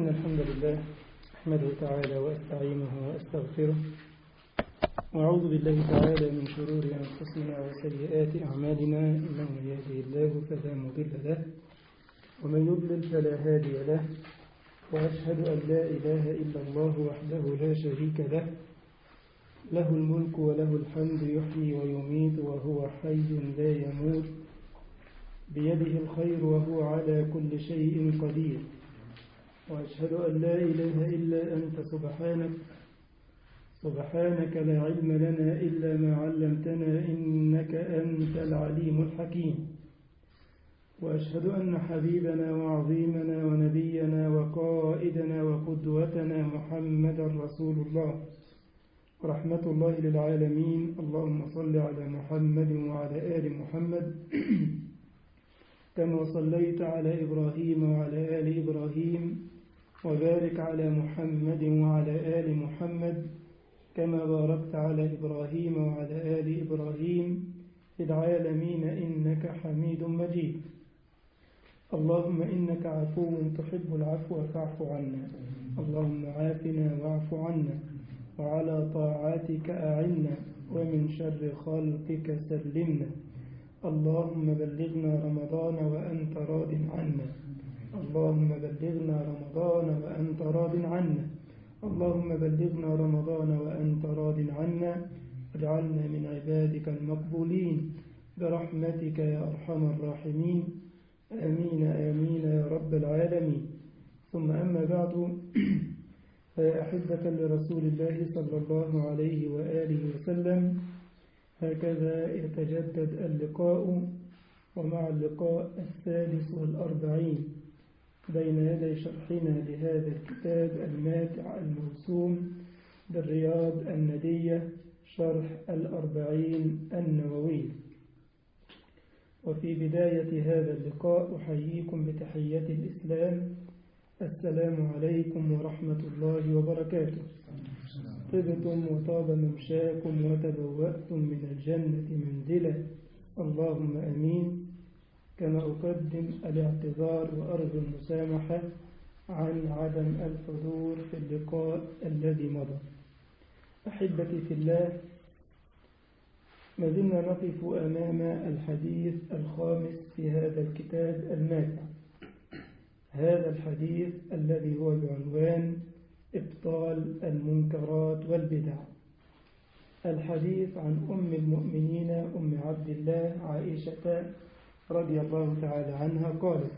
إن الحمد لله أحمده تعالى وأستعينه وأستغفره وأعوذ بالله تعالى من شرور أنفسنا وسيئات أعمالنا إنه من يهده الله فلا مضل له ومن يضلل فلا هادي له وأشهد أن لا إله إلا الله وحده لا شريك له له الملك وله الحمد يحيي ويميت وهو حي لا يموت بيده الخير وهو على كل شيء قدير وأشهد أن لا إله إلا أنت سبحانك سبحانك لا علم لنا إلا ما علمتنا إنك أنت العليم الحكيم وأشهد أن حبيبنا وعظيمنا ونبينا وقائدنا وقدوتنا محمد رسول الله رحمة الله للعالمين اللهم صل على محمد وعلى آل محمد كما صليت على إبراهيم وعلى آل إبراهيم وبارك على محمد وعلى آل محمد كما باركت على إبراهيم وعلى آل إبراهيم في العالمين إنك حميد مجيد اللهم إنك عفو تحب العفو فاعف عنا اللهم عافنا واعف عنا وعلى طاعاتك أعنا ومن شر خلقك سلمنا اللهم بلغنا رمضان وأنت راض عنا اللهم بلغنا رمضان وأنت راض عنا اللهم بلغنا رمضان وأنت راض عنا واجعلنا من عبادك المقبولين برحمتك يا أرحم الراحمين آمين آمين يا رب العالمين ثم أما بعد فيا أحبة لرسول الله صلى الله عليه وآله وسلم هكذا يتجدد اللقاء ومع اللقاء الثالث والأربعين بين يدي شرحنا لهذا الكتاب الماتع الموسوم بالرياض الندية شرح الأربعين النووي وفي بداية هذا اللقاء أحييكم بتحية الإسلام السلام عليكم ورحمة الله وبركاته طبتم وطاب ممشاكم وتبوأتم من الجنة منزلا اللهم أمين كما أقدم الاعتذار وأرجو المسامحة عن عدم الحضور في اللقاء الذي مضى أحبتي في الله ما زلنا نقف أمام الحديث الخامس في هذا الكتاب الماتع هذا الحديث الذي هو بعنوان إبطال المنكرات والبدع الحديث عن أم المؤمنين أم عبد الله عائشة رضي الله تعالى عنها قالت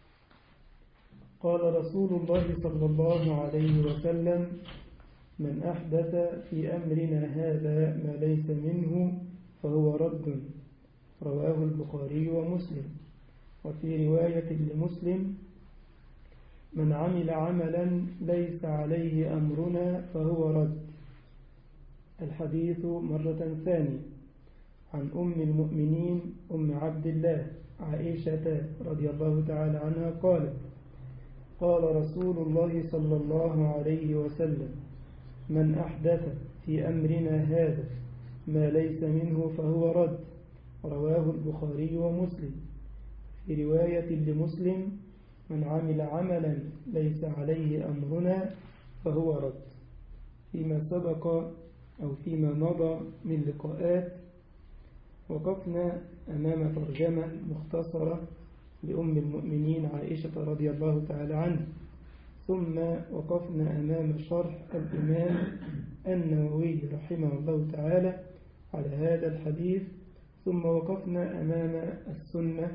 قال رسول الله صلى الله عليه وسلم من أحدث في أمرنا هذا ما ليس منه فهو رد رواه البخاري ومسلم وفي رواية لمسلم من عمل عملا ليس عليه أمرنا فهو رد الحديث مرة ثانية عن أم المؤمنين أم عبد الله عائشة رضي الله تعالى عنها قالت قال رسول الله صلى الله عليه وسلم من أحدث في أمرنا هذا ما ليس منه فهو رد رواه البخاري ومسلم في رواية لمسلم من عمل عملا ليس عليه أمرنا فهو رد فيما سبق أو فيما مضى من لقاءات وقفنا أمام ترجمة مختصرة لأم المؤمنين عائشة رضي الله تعالى عنها ثم وقفنا أمام شرح الإمام النووي رحمه الله تعالى على هذا الحديث ثم وقفنا أمام السنة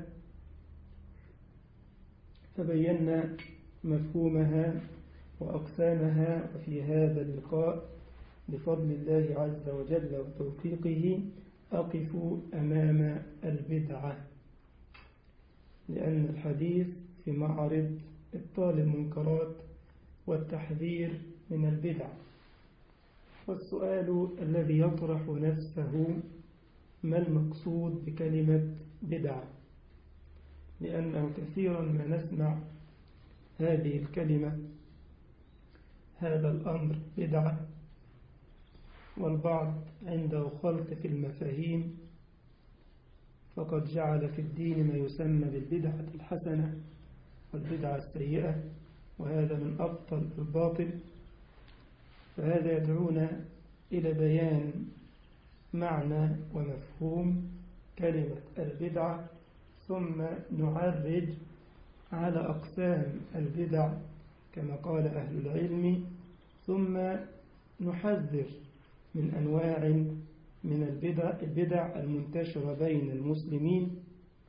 فبينا مفهومها وأقسامها وفي هذا اللقاء بفضل الله عز وجل وتوفيقه أقف أمام البدعة لأن الحديث في معرض إبطال المنكرات والتحذير من البدع والسؤال الذي يطرح نفسه ما المقصود بكلمة بدعة لأنه كثيرا ما نسمع هذه الكلمة هذا الأمر بدعة والبعض عنده خلط في المفاهيم فقد جعل في الدين ما يسمى بالبدعة الحسنة والبدعة السيئة وهذا من أبطل الباطل فهذا يدعونا إلى بيان معنى ومفهوم كلمة البدعة ثم نعرج على أقسام البدع كما قال أهل العلم ثم نحذر من أنواع من البدع, البدع المنتشرة بين المسلمين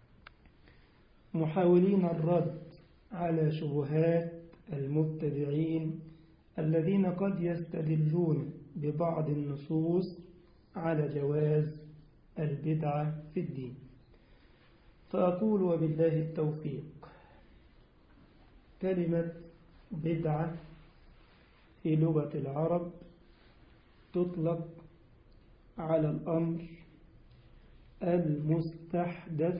محاولين الرد على شبهات المبتدعين الذين قد يستدلون ببعض النصوص على جواز البدعة في الدين فأقول وبالله التوفيق كلمة بدعة في لغة العرب تطلق على الأمر المستحدث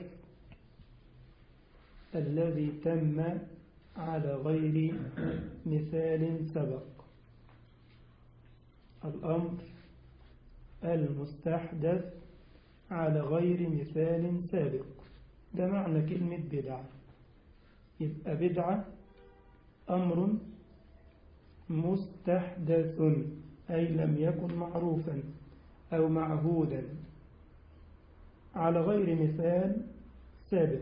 الذي تم على غير مثال سبق الأمر المستحدث على غير مثال سابق ده معنى كلمة بدعة يبقى بدعة أمر مستحدث أي لم يكن معروفا أو معهودا على غير مثال سابق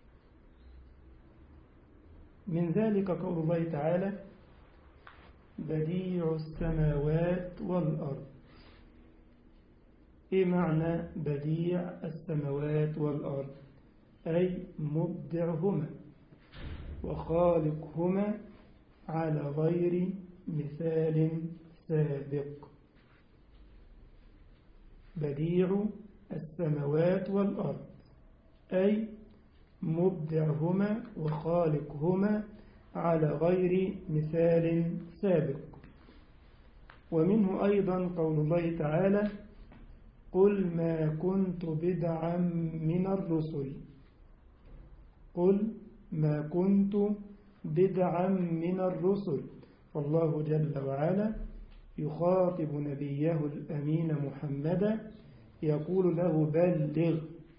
من ذلك قول الله تعالى بديع السماوات والأرض إيه معنى بديع السماوات والأرض أي مبدعهما وخالقهما على غير مثال سابق بديع السماوات والأرض أي مبدعهما وخالقهما على غير مثال سابق ومنه أيضا قول الله تعالى قل ما كنت بدعا من الرسل قل ما كنت بدعا من الرسل فالله جل وعلا يخاطب نبيه الأمين محمدا يقول له بلغ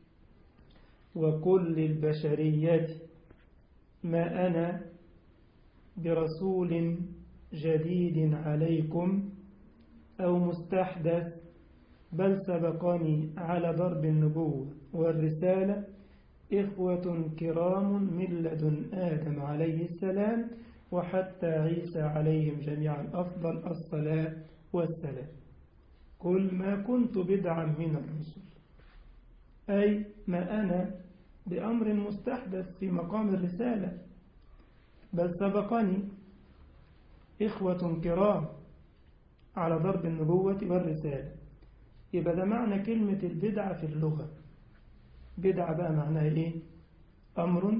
وقل للبشرية ما أنا برسول جديد عليكم أو مستحدث بل سبقني على ضرب النبوة والرسالة إخوة كرام من لدن آدم عليه السلام وحتى عيسى عليهم جميعا أفضل الصلاة والسلام قل ما كنت بدعا من الرسل أي ما أنا بأمر مستحدث في مقام الرسالة بل سبقني إخوة كرام على ضرب النبوة والرسالة يبقى ده معنى كلمة البدعة في اللغة بدعة بقى معناها إيه أمر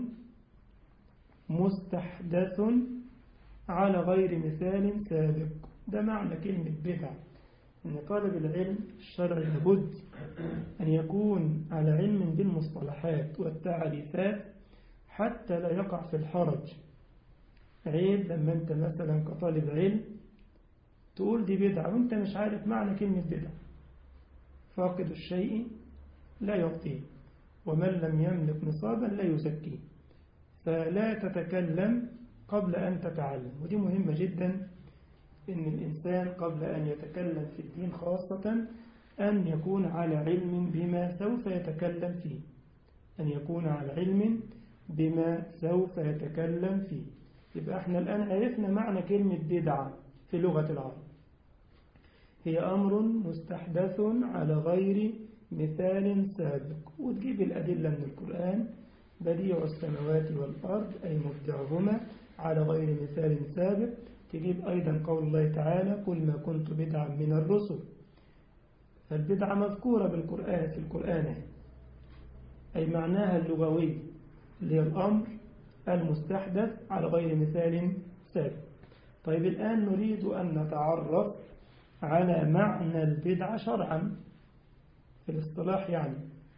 مستحدث على غير مثال سابق ده معنى كلمة بدعة أن طالب العلم الشرعي لابد أن يكون على علم بالمصطلحات والتعريفات حتى لا يقع في الحرج عيب لما أنت مثلا كطالب علم تقول دي بدعة وأنت مش عارف معنى كلمة بدعة فاقد الشيء لا يعطيه ومن لم يملك نصابا لا يزكيه فلا تتكلم قبل أن تتعلم ودي مهمة جدا إن الإنسان قبل أن يتكلم في الدين خاصة أن يكون على علم بما سوف يتكلم فيه أن يكون على علم بما سوف يتكلم فيه يبقى احنا الآن عرفنا معنى كلمة بدعة في لغة العرب هي أمر مستحدث على غير مثال سابق وتجيب الأدلة من القرآن بديع السماوات والأرض أي مبدعهما على غير مثال سابق تجيب أيضا قول الله تعالى قل ما كنت بدعا من الرسل فالبدعة مذكورة بالقرآن في القرآن أي معناها اللغوي اللي هي الأمر المستحدث على غير مثال سابق طيب الآن نريد أن نتعرف على معنى البدعة شرعا في الاصطلاح يعني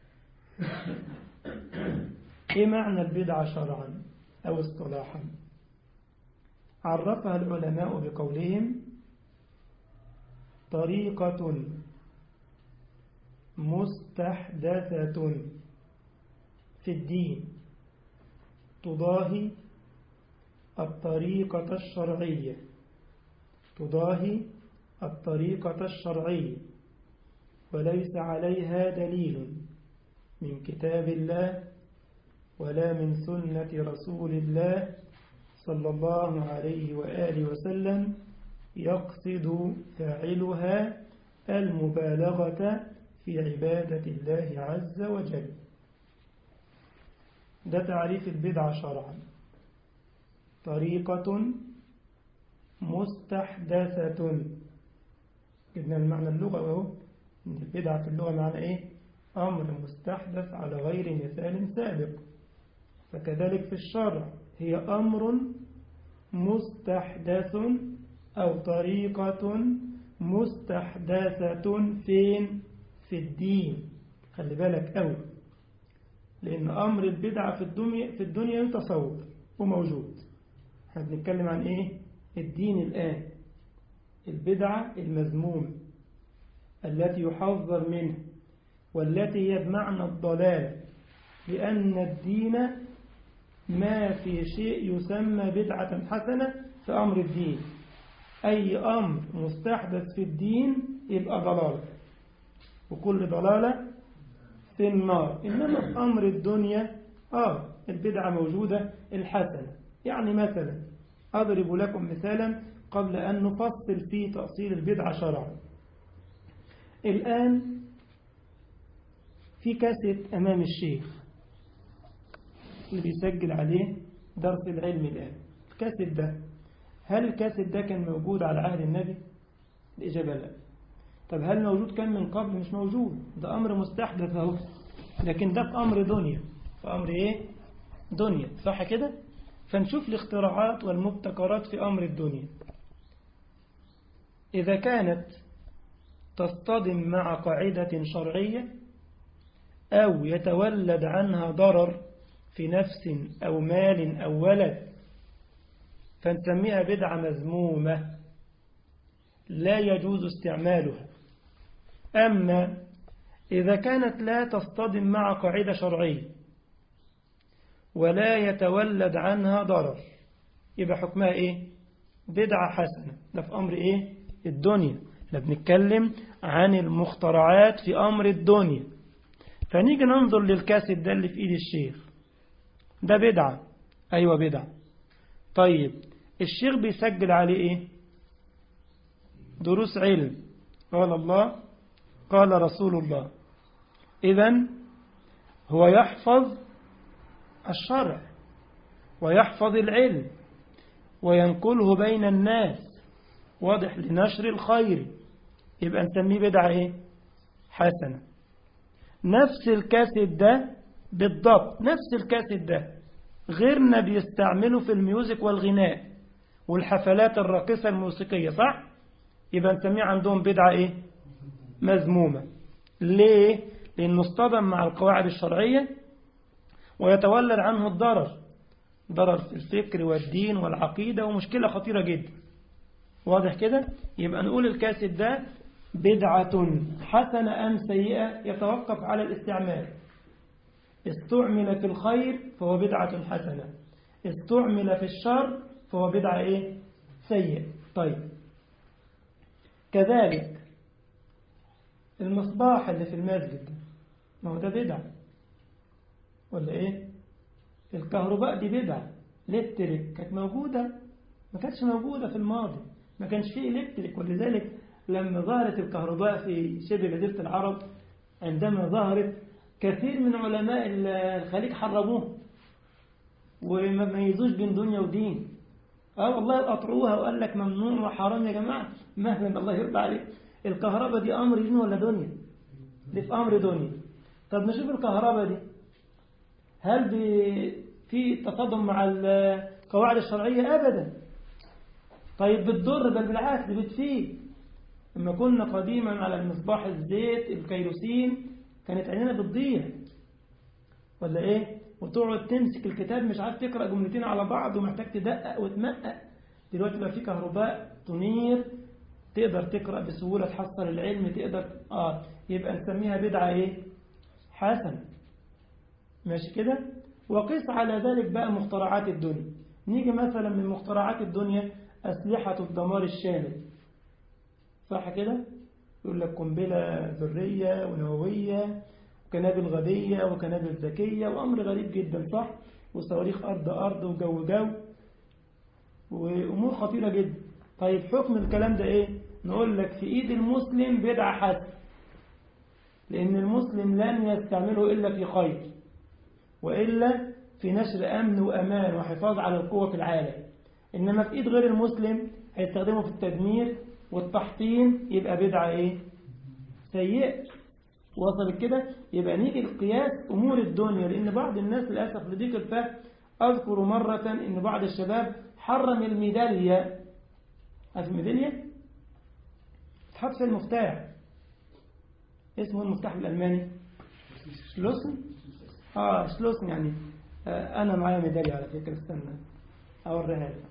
إيه معنى البدعة شرعا أو اصطلاحا عرفها العلماء بقولهم طريقة مستحدثة في الدين تضاهي الطريقة الشرعية تضاهي الطريقة الشرعية وليس عليها دليل من كتاب الله ولا من سنة رسول الله صلى الله عليه وآله وسلم يقصد فاعلها المبالغة في عبادة الله عز وجل ده تعريف البدعة شرعا طريقة مستحدثة جبنا المعنى اللغة اهو ان البدعة في اللغة معنى ايه امر مستحدث على غير مثال سابق فكذلك في الشرع هي امر مستحدث او طريقة مستحدثة فين في الدين خلي بالك قوي لان امر البدعة في الدنيا في الدنيا متصور وموجود احنا بنتكلم عن ايه الدين الآن البدعة المذمومة التي يحذر منها والتي هي بمعنى الضلال لأن الدين ما في شيء يسمى بدعة حسنة في أمر الدين أي أمر مستحدث في الدين يبقى ضلالة وكل ضلالة في النار إنما في أمر الدنيا آه البدعة موجودة الحسنة يعني مثلا أضرب لكم مثالا قبل أن نفصل في تأصيل البدعة شرعا الآن في كاسيت أمام الشيخ اللي بيسجل عليه درس العلم الآن الكاسيت ده هل الكاسيت ده كان موجود على عهد النبي الإجابة لا طب هل موجود كان من قبل مش موجود ده أمر مستحدث اهو لكن ده في أمر دنيا في أمر إيه دنيا صح كده فنشوف الاختراعات والمبتكرات في أمر الدنيا إذا كانت تصطدم مع قاعدة شرعية أو يتولد عنها ضرر في نفس أو مال أو ولد فنسميها بدعة مذمومة لا يجوز استعمالها أما إذا كانت لا تصطدم مع قاعدة شرعية ولا يتولد عنها ضرر يبقى حكمها إيه بدعة حسنة ده في أمر إيه الدنيا احنا بنتكلم عن المخترعات في أمر الدنيا فنيجي ننظر للكاسيت ده اللي في إيد الشيخ ده بدعة أيوة بدعة طيب الشيخ بيسجل عليه إيه دروس علم قال الله قال رسول الله إذا هو يحفظ الشرع ويحفظ العلم وينقله بين الناس واضح لنشر الخير يبقى نسميه بدعة ايه حسنة نفس الكاسيت ده بالضبط نفس الكاسيت ده غيرنا بيستعمله في الميوزك والغناء والحفلات الراقصة الموسيقية صح يبقى نسميه عندهم بدعة ايه مذمومة ليه لأنه اصطدم مع القواعد الشرعية ويتولد عنه الضرر ضرر في الفكر والدين والعقيدة ومشكلة خطيرة جدا واضح كده يبقى نقول الكاسد ده بدعة حسنة أم سيئة يتوقف على الاستعمال استعمل في الخير فهو بدعة حسنة استعمل في الشر فهو بدعة إيه سيئة طيب كذلك المصباح اللي في المسجد ما هو ده بدعة ولا ايه الكهرباء دي بدعة الكتريك كانت موجودة ما كانتش موجودة في الماضي ما كانش فيه الكتريك ولذلك لما ظهرت الكهرباء في شبه جزيرة العرب عندما ظهرت كثير من علماء الخليج حرموه وما ميزوش بين دنيا ودين اه والله قطعوها وقال لك ممنوع وحرام يا جماعة مهلا الله يرضى عليك الكهرباء دي أمر دين ولا دنيا دي في أمر دنيا طب نشوف الكهرباء دي هل في تصادم مع القواعد الشرعية أبدا طيب بتضر بل بالعكس دي بتفيد لما كنا قديما على المصباح الزيت الكيروسين كانت عيننا بتضيع ولا ايه وتقعد تمسك الكتاب مش عارف تقرأ جملتين على بعض ومحتاج تدقق وتمقق دلوقتي بقى في كهرباء تنير تقدر تقرأ بسهولة تحصل العلم تقدر آه يبقى نسميها بدعة إيه حسن ماشي كده وقيس على ذلك بقى مخترعات الدنيا نيجي مثلا من مخترعات الدنيا أسلحة الدمار الشامل صح كده يقول لك قنبلة ذرية ونووية وكنابل غبية وكنابل ذكية وأمر غريب جدا صح وصواريخ أرض أرض وجو جو وأمور خطيرة جدا طيب حكم الكلام ده إيه نقول لك في إيد المسلم بدعة حسن لأن المسلم لن يستعمله إلا في خير وإلا في نشر أمن وأمان وحفاظ على القوة في العالم إنما في إيد غير المسلم هيستخدمه في التدمير والتحطيم يبقى بدعة إيه سيئة وصلت كده يبقى نيجي القياس أمور الدنيا لأن بعض الناس للأسف لضيق الفهم أذكر مرة أن بعض الشباب حرم الميدالية عارف الميدالية تحط في المفتاح اسمه المفتاح بالألماني شلوسن اه شلوسن يعني آه أنا معايا ميدالية على فكرة استنى أوريها لك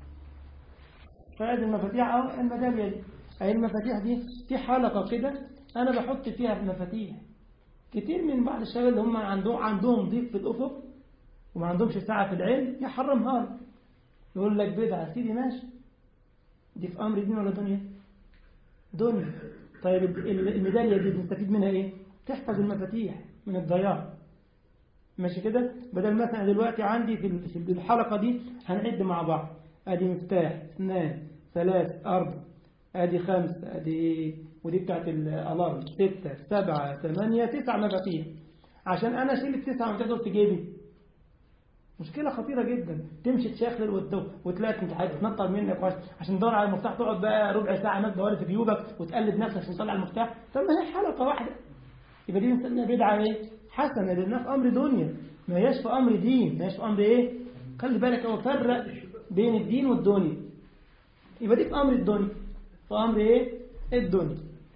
فهذه المفاتيح أو الميدالية دي أهي المفاتيح دي في حلقة كده أنا بحط فيها المفاتيح كتير من بعض الشباب اللي هم عندهم عندهم ضيق في الأفق وما عندهمش ساعة في العلم يحرمها لك يقول لك بدعة سيدي ماشي دي في أمر دين ولا دنيا دنيا طيب الميدالية دي بنستفيد منها إيه تحفظ المفاتيح من الضياع ماشي كده بدل مثلا دلوقتي عندي في الحلقة دي هنعد مع بعض ادي مفتاح اثنان ثلاث اربع ادي خمس ادي ودي بتاعت الالارم ستة سبعة ثمانية تسع مفاتيح عشان انا اشيل التسعة مفاتيح دول في جيبي مشكلة خطيرة جدا تمشي تشخلل وتلاقي انت هتتنطر منك عشان تدور على المفتاح تقعد بقى ربع ساعة ما تدور في جيوبك وتقلب نفسك عشان تطلع المفتاح طب ما هي حلقة واحدة يبقى دي بنسميها بدعة ايه؟ حسنة لأنها في أمر دنيا ما هياش في أمر دين ما هياش في أمر إيه خلي بالك هو فرق بين الدين والدنيا يبقى دي في أمر الدنيا في أمر إيه الدنيا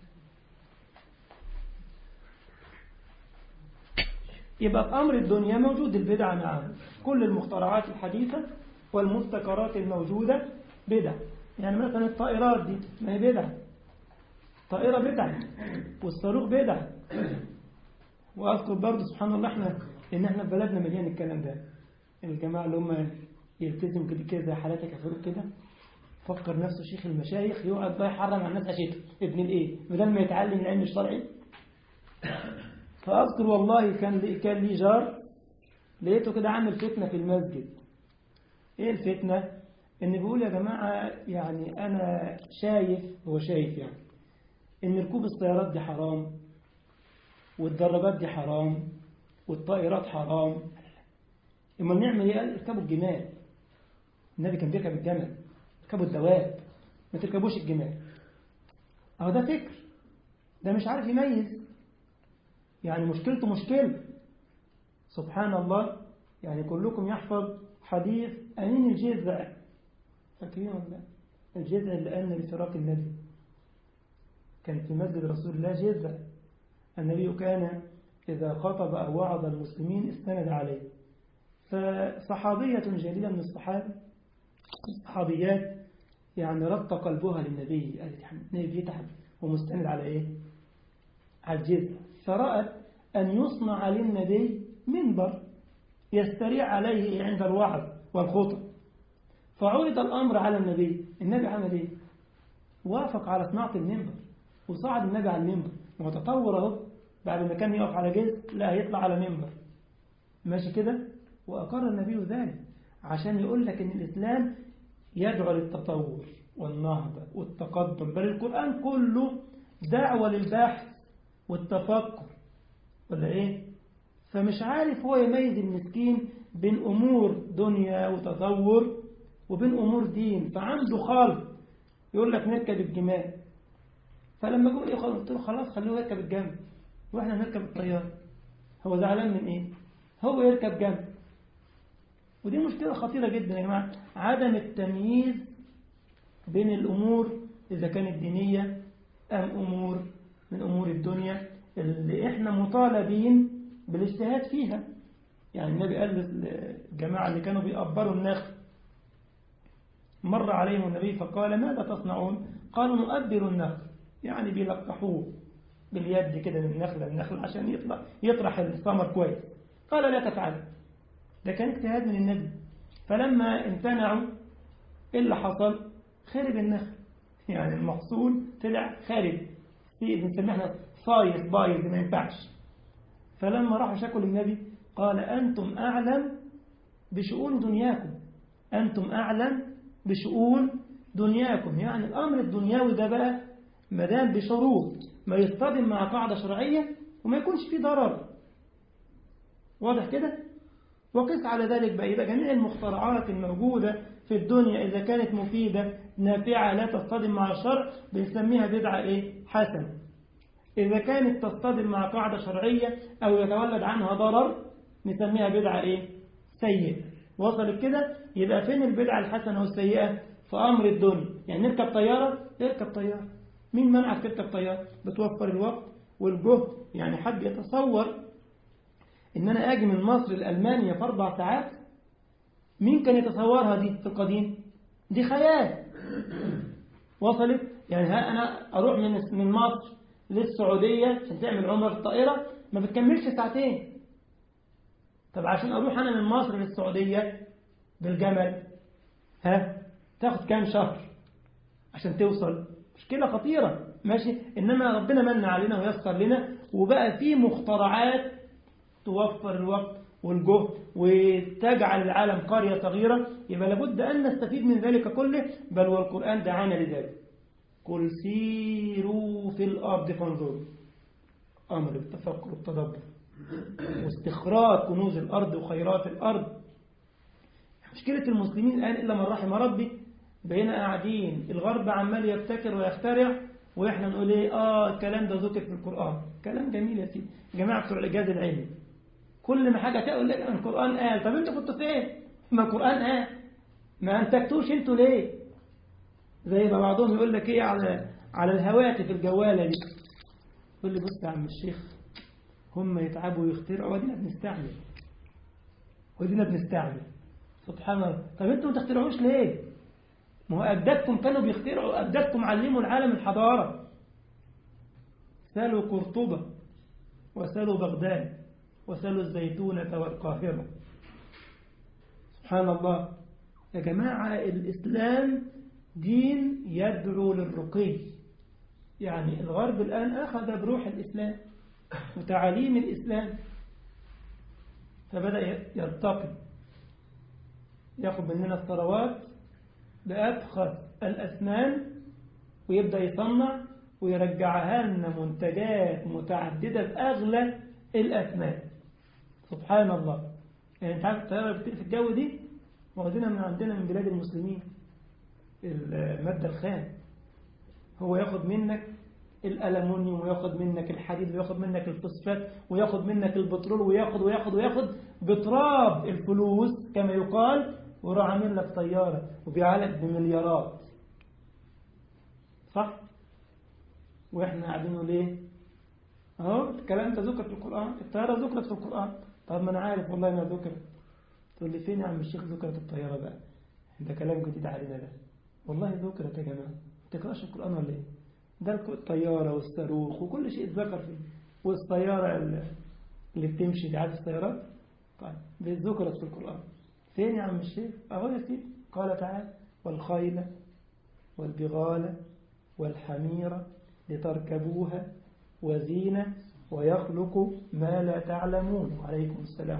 يبقى في أمر الدنيا موجود البدعة معانا كل المخترعات الحديثة والمبتكرات الموجودة بدع يعني مثلا الطائرات دي ما هي بدعة طائرة بدعة والصاروخ بدعة وأذكر برضه سبحان الله احنا إن احنا في بلدنا مليان الكلام ده الجماعة اللي هم يلتزم كده كده زي حالاتك يا فاروق كده فكر نفسه شيخ المشايخ يقعد بقى يحرم على الناس أشياء ابن الإيه بدل ما يتعلم العلم الشرعي فأذكر والله كان لي كان لي جار لقيته كده عامل فتنة في المسجد إيه الفتنة؟ إن بيقول يا جماعة يعني أنا شايف هو شايف يعني إن ركوب السيارات دي حرام والدراجات دي حرام والطائرات حرام اما نعمل ايه قال اركبوا الجمال النبي كان بيركب الجمل اركبوا الدواب ما تركبوش الجمال اهو ده فكر ده مش عارف يميز يعني مشكلته مشكلة سبحان الله يعني كلكم يحفظ حديث أنين الجذع فاكرين ولا لا الجذع اللي قالنا لفراق النبي كان في مسجد رسول الله جذع النبي كان إذا خطب أو وعظ المسلمين استند عليه فصحابية جليلة من الصحابة صحابيات يعني ربط قلبها للنبي قالت النبي بيتعب ومستند على إيه على الجذع فرأت أن يصنع للنبي منبر يستريع عليه عند الوعظ والخطب فعرض الأمر على النبي النبي عمل إيه وافق على صناعة المنبر وصعد النبي على المنبر وتطور اهو بعد ما كان يقف على جزء لا هيطلع على منبر ماشي كده وأقر النبي ذلك عشان يقول لك إن الإسلام يدعو للتطور والنهضة والتقدم بل القرآن كله دعوة للبحث والتفكر ولا إيه فمش عارف هو يميز المسكين بين أمور دنيا وتطور وبين أمور دين فعنده خلط يقول لك نركب الجمال فلما جم ايه قلت له خلاص خلوه يركب الجنب واحنا نركب الطياره هو زعلان من ايه هو يركب جنب ودي مشكله خطيره جدا يا جماعه عدم التمييز بين الامور اذا كانت دينيه ام امور من امور الدنيا اللي احنا مطالبين بالاجتهاد فيها يعني النبي قال للجماعه اللي كانوا بيقبروا النخل مر عليهم النبي فقال ماذا تصنعون قالوا نؤبر النخل يعني بيلقحوه باليد كده من النخلة للنخلة عشان يطلع يطرح الثمر كويس قال لا تفعل ده كان اجتهاد من النبي فلما امتنعوا ايه اللي حصل خرب النخل يعني المحصول طلع خارب بنسميه احنا صايص بايظ ما ينفعش فلما راحوا شكوا للنبي قال أنتم أعلم بشؤون دنياكم أنتم أعلم بشؤون دنياكم يعني الأمر الدنيوي ده بقى مدام بشروط ما يصطدم مع قاعدة شرعية وما يكونش فيه ضرر واضح كده وقس على ذلك بقى يبقى جميع المخترعات الموجودة في الدنيا إذا كانت مفيدة نافعة لا تصطدم مع الشرع بنسميها بدعة إيه؟ حسنة إذا كانت تصطدم مع قاعدة شرعية أو يتولد عنها ضرر نسميها بدعة إيه؟ سيئة وصلت كده يبقى فين البدعة الحسنة والسيئة في أمر الدنيا يعني نركب طيارة اركب طيارة مين منعك تركب طيارة بتوفر الوقت والجهد يعني حد يتصور إن أنا أجي من مصر لألمانيا في أربع ساعات مين كان يتصورها دي في القديم دي خيال وصلت يعني ها أنا أروح من من مصر للسعودية عشان تعمل عمرة في الطائرة ما بتكملش ساعتين طب عشان أروح أنا من مصر للسعودية بالجمل ها تاخد كام شهر عشان توصل مشكلة خطيرة ماشي إنما ربنا من علينا ويسر لنا وبقى في مخترعات توفر الوقت والجهد وتجعل العالم قرية صغيرة يبقى لابد أن نستفيد من ذلك كله بل والقرآن دعانا لذلك قل سيروا في الأرض فانظروا أمر بالتفكر والتدبر واستخراج كنوز الأرض وخيرات الأرض مشكلة المسلمين الآن إلا من رحم ربي بقينا قاعدين الغرب عمال يبتكر ويخترع وإحنا نقول إيه آه الكلام ده ذكر في القرآن كلام جميل يا سيدي جماعة بتوع الإجازة العلمي كل ما حاجة تقول لك القرآن قال طب أنتوا كنتوا فين؟ ما القرآن قال ما أنتجتوش أنتوا ليه؟ زي ما بعضهم يقول لك إيه على على الهواتف الجوالة دي يقول لي بص يا عم الشيخ هم يتعبوا ويخترعوا ودينا بنستعمل ودينا بنستعمل سبحان الله طب انتوا ما تخترعوش ليه ما هو أجدادكم كانوا بيخترعوا أجدادكم علموا العالم الحضارة سالوا قرطبة وسالوا بغداد وسالوا الزيتونة والقاهرة سبحان الله يا جماعة الإسلام دين يدعو للرقي يعني الغرب الآن أخذ بروح الإسلام وتعاليم الإسلام فبدأ يرتقي ياخد مننا الثروات بأبخس الأسنان ويبدأ يصنع ويرجعها لنا منتجات متعددة بأغلى الأثمان سبحان الله يعني انت عارف الطيارة اللي بتطير في الجو دي واخدينها من عندنا من بلاد المسلمين المادة الخام هو ياخد منك الألمونيوم وياخد منك الحديد وياخد منك الفوسفات وياخد منك البترول وياخد وياخد وياخد بتراب الفلوس كما يقال وراح عامل لك طيارة وبيعالج بمليارات صح؟ واحنا قاعدين ليه؟ اهو الكلام ده ذكر في القرآن الطيارة ذكرت في القرآن طب ما انا عارف والله انها ذكرت تقول لي فين يا عم الشيخ ذكرت الطيارة بقى ده كلام جديد علينا ده والله ذكرت يا جماعة ما تقراش القرآن ولا ايه ده الطيارة والصاروخ وكل شيء اتذكر فيه والطيارة اللي بتمشي دي عارف السيارات طيب دي ذكرت في القرآن فين يا عم الشيخ اهو يا سيدي قال تعالى والخيل والبغال والحمير لتركبوها وزينة ويخلق ما لا تعلمون وعليكم السلام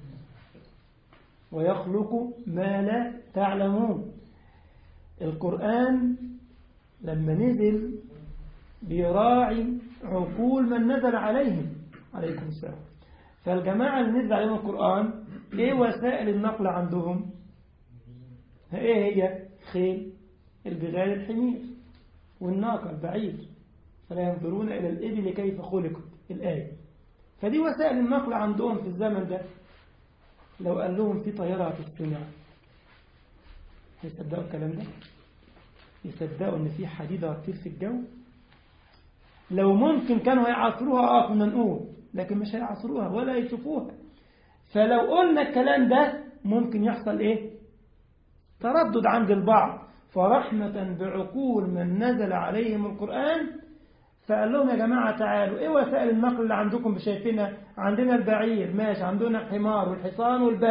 ويخلق ما لا تعلمون القرآن لما نزل بيراعي عقول من نزل عليهم عليكم السلام فالجماعة اللي نزل عليهم القرآن ايه وسائل النقل عندهم ايه هي خيل البغال الحمير والناقة البعير فلا ينظرون إلى الإبل كيف خلقت الآية فدي وسائل النقل عندهم في الزمن ده لو قال لهم في طيارة هتصطنع هيصدقوا الكلام ده يصدقوا ان في حديدة هتطير في الجو لو ممكن كانوا هيعصروها اه كنا نقول لكن مش هيعصروها ولا يشوفوها فلو قلنا الكلام ده ممكن يحصل ايه تردد عند البعض فرحمة بعقول من نزل عليهم القرآن فقال لهم يا جماعة تعالوا ايه وسائل النقل اللي عندكم شايفينها عندنا البعير ماشي عندنا الحمار والحصان والبغل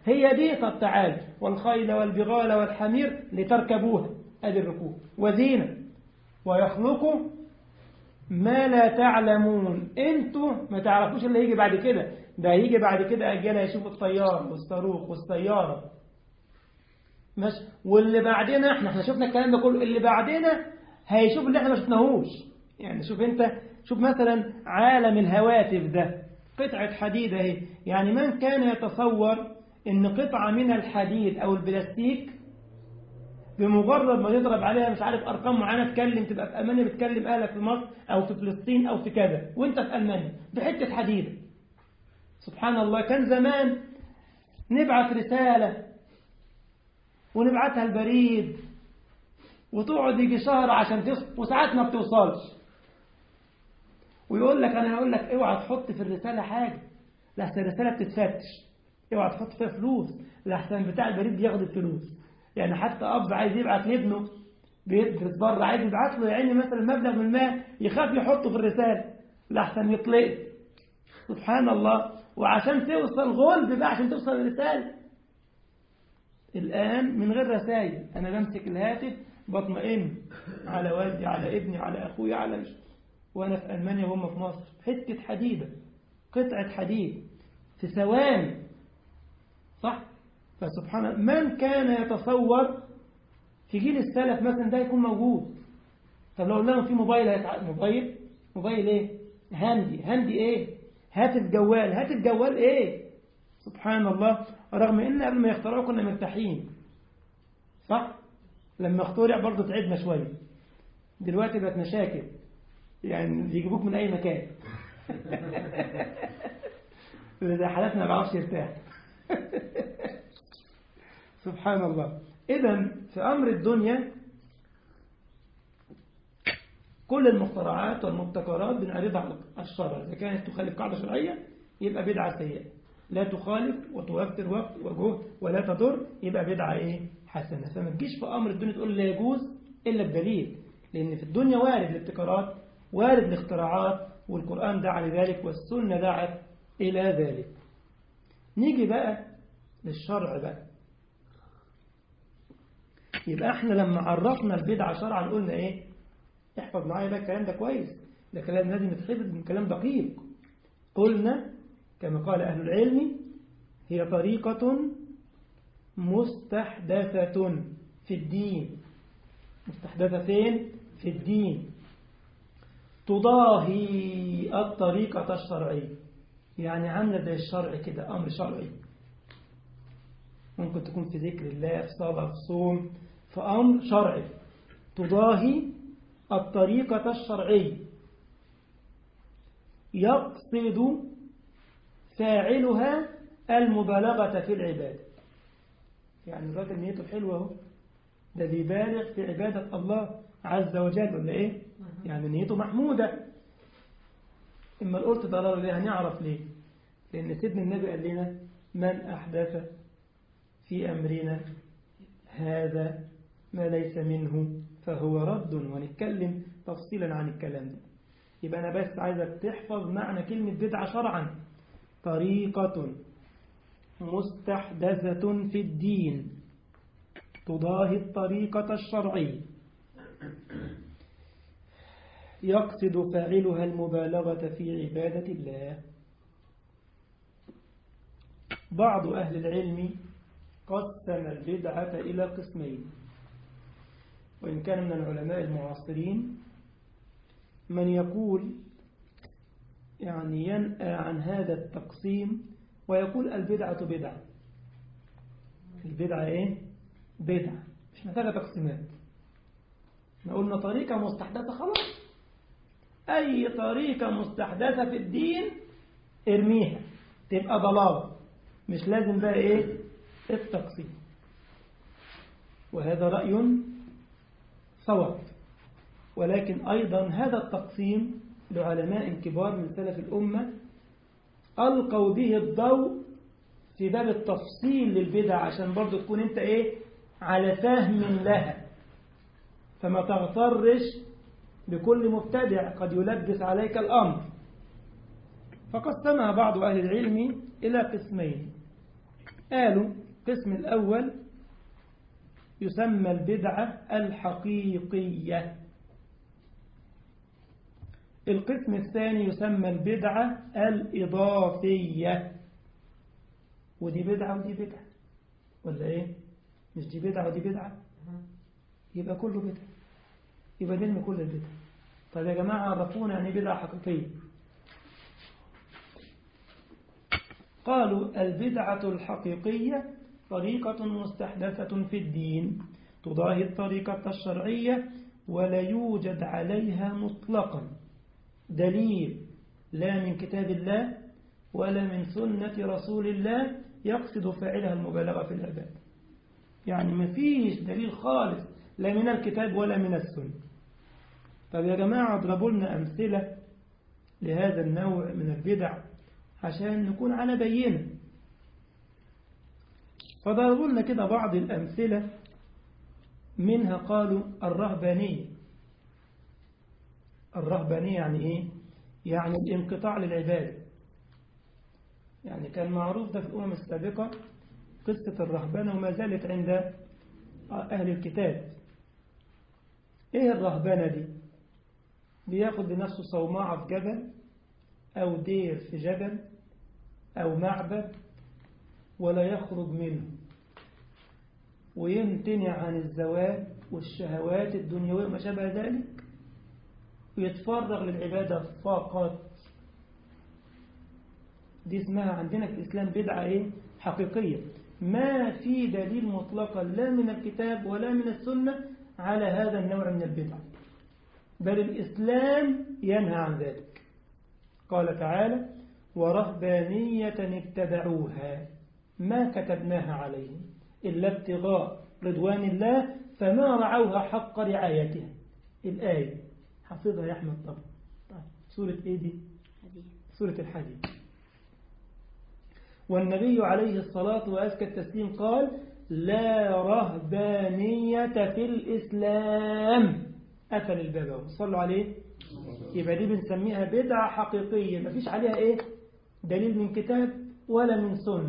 هي دي طب تعال والخيل والبغال والحمير لتركبوها ادي الركوب وزينة ويخلق ما لا تعلمون انتوا ما تعرفوش اللي هيجي بعد كده ده هيجي بعد كده اجيال هيشوفوا الطيار والصاروخ والسيارة ماشي واللي بعدنا احنا احنا شفنا الكلام ده كله اللي بعدنا هيشوف اللي احنا ما شفناهوش يعني شوف انت شوف مثلا عالم الهواتف ده قطعة حديد اهي يعني من كان يتصور ان قطعة من الحديد او البلاستيك بمجرد ما تضرب عليها مش عارف ارقام معينه تكلم تبقى في المانيا بتكلم اهلك في مصر او في فلسطين او في كذا وانت في المانيا بحته حديده سبحان الله كان زمان نبعث رساله ونبعتها البريد وتقعد يجي شهر عشان تصل وساعات ما بتوصلش ويقول لك انا هقول لك اوعى تحط في الرساله حاجه لحسن الرساله بتتفتش اوعى تحط فيها فلوس لحسن بتاع البريد بياخد الفلوس يعني حتى اب عايز يبعت لابنه بيدرس بره عايز يبعت له يعني مثلا مبلغ من المال يخاف يحطه في الرساله لحسن يطلق سبحان الله وعشان توصل غلب بقى عشان توصل الرساله الآن من غير رسائل أنا بمسك الهاتف بطمئن على والدي على ابني على أخوي على مش وأنا في ألمانيا وهم في مصر حتة حديدة قطعة حديد في ثواني صح فسبحان من كان يتصور في جيل السلف مثلا ده يكون موجود طب لو قلنا في موبايل هيتع... موبايل موبايل ايه هاندي هاندي ايه هاتف جوال هاتف جوال ايه سبحان الله رغم ان قبل ما يخترعوه كنا مرتاحين صح لما اخترع برضه تعبنا شويه دلوقتي بقت مشاكل يعني يجيبوك من اي مكان اللي زي حالاتنا ما بيعرفش يرتاح سبحان الله اذا في امر الدنيا كل المخترعات والمبتكرات بنعرضها على الشرع اذا كانت تخالف قاعده شرعيه يبقى بدعه سيئه لا تخالف وتوفر وقت وجهد ولا تضر يبقى بدعة إيه حسنة فما تجيش في أمر الدنيا تقول لا يجوز إلا بدليل لأن في الدنيا وارد الابتكارات وارد الاختراعات والقرآن دعا لذلك والسنة دعت إلى ذلك نيجي بقى للشرع بقى يبقى احنا لما عرفنا البدعة شرعا قلنا ايه احفظ معايا بقى الكلام ده كويس ده كلام لازم يتحفظ من كلام دقيق قلنا كما قال أهل العلم هي طريقة مستحدثة في الدين مستحدثة فين؟ في الدين تضاهي الطريقة الشرعية يعني عاملة زي الشرع كده أمر شرعي ممكن تكون في ذكر الله في صلاة في صوم في أمر شرعي تضاهي الطريقة الشرعية يقصد فاعلها المبالغة في العبادة يعني الراجل نيته حلوة اهو ده بيبالغ في عبادة الله عز وجل ولا ايه يعني نيته محمودة اما قلت ضلال ليه هنعرف ليه لان سيدنا النبي قال لنا من احدث في امرنا هذا ما ليس منه فهو رد ونتكلم تفصيلا عن الكلام ده يبقى انا بس عايزك تحفظ معنى كلمة بدعة شرعا طريقة مستحدثة في الدين تضاهي الطريقة الشرعية يقصد فاعلها المبالغة في عبادة الله بعض أهل العلم قسم البدعة إلى قسمين وإن كان من العلماء المعاصرين من يقول يعني ينأى عن هذا التقسيم ويقول البدعة بدعة البدعة ايه بدعة مش محتاجة تقسيمات احنا قلنا طريقة مستحدثة خلاص أي طريقة مستحدثة في الدين ارميها تبقى ضلال مش لازم بقى ايه التقسيم وهذا رأي صواب ولكن أيضا هذا التقسيم لعلماء كبار من سلف الأمة ألقوا به الضوء في باب التفصيل للبدع عشان برضو تكون انت ايه على فهم لها فما تغترش بكل مبتدع قد يلبس عليك الأمر فقسمها بعض أهل العلم إلى قسمين قالوا القسم الأول يسمى البدعة الحقيقية القسم الثاني يسمى البدعة الإضافية ودي بدعة ودي بدعة ولا إيه مش دي بدعة ودي بدعة يبقى كله بدعة يبقى دين كل البدع طيب يا جماعة عرفونا يعني بدعة حقيقية قالوا البدعة الحقيقية طريقة مستحدثة في الدين تضاهي الطريقة الشرعية ولا يوجد عليها مطلقا دليل لا من كتاب الله ولا من سنة رسول الله يقصد فاعلها المبالغة في العبادة يعني ما فيش دليل خالص لا من الكتاب ولا من السنة طب يا جماعة اضربوا لنا أمثلة لهذا النوع من البدع عشان نكون على بينة فضربوا لنا كده بعض الأمثلة منها قالوا الرهبانية الرهبانية يعني إيه؟ يعني الانقطاع للعبادة يعني كان معروف ده في الأمم السابقة قصة الرهبنة وما زالت عند أهل الكتاب إيه الرهبنة دي؟ بياخد لنفسه صومعة في جبل أو دير في جبل أو معبد ولا يخرج منه ويمتنع عن الزواج والشهوات الدنيوية وما شابه ذلك ويتفرغ للعبادة فقط دي اسمها عندنا في الإسلام بدعة إيه؟ حقيقية ما في دليل مطلقا لا من الكتاب ولا من السنة على هذا النوع من البدع بل الإسلام ينهى عن ذلك قال تعالى ورهبانية ابتدعوها ما كتبناها عليهم إلا ابتغاء رضوان الله فما رعوها حق رعايتها الآية حافظها يا أحمد طبعا طيب. سورة إيه دي؟ سورة الحديد والنبي عليه الصلاة وأزكى التسليم قال لا رهبانية في الإسلام قفل الباب صلوا عليه يبقى دي بنسميها بدعة حقيقية ما فيش عليها إيه دليل من كتاب ولا من سنة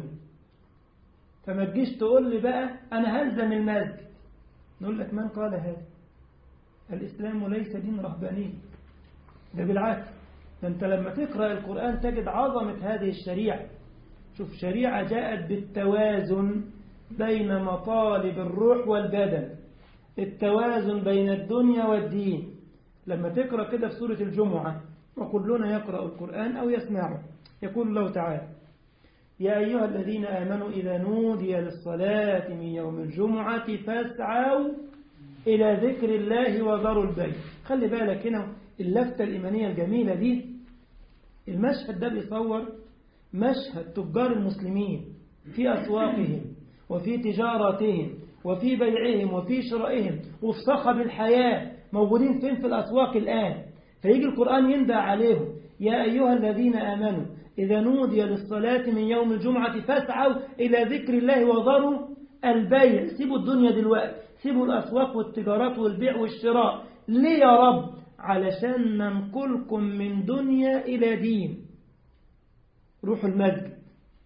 فما تجيش تقول لي بقى أنا هلزم المسجد نقول لك من قال هذا الإسلام ليس دين رهباني ده بالعكس ده أنت لما تقرأ القرآن تجد عظمة هذه الشريعة شوف شريعة جاءت بالتوازن بين مطالب الروح والبدن التوازن بين الدنيا والدين لما تقرأ كده في سورة الجمعة وكلنا يقرأ القرآن أو يسمعه يقول الله تعالى يا أيها الذين آمنوا إذا نودي للصلاة من يوم الجمعة فاسعوا إلى ذكر الله وذروا البيت خلي بالك هنا اللفتة الإيمانية الجميلة دي المشهد ده بيصور مشهد تجار المسلمين في أسواقهم وفي تجاراتهم وفي بيعهم وفي شرائهم وفي صخب الحياة موجودين فين في الأسواق الآن فيجي القرآن يندى عليهم يا أيها الذين آمنوا إذا نودي للصلاة من يوم الجمعة فاسعوا إلى ذكر الله وذروا البيع سيبوا الدنيا دلوقتي سيبوا الأسواق والتجارات والبيع والشراء ليه يا رب علشان ننقلكم من دنيا إلى دين روحوا المسجد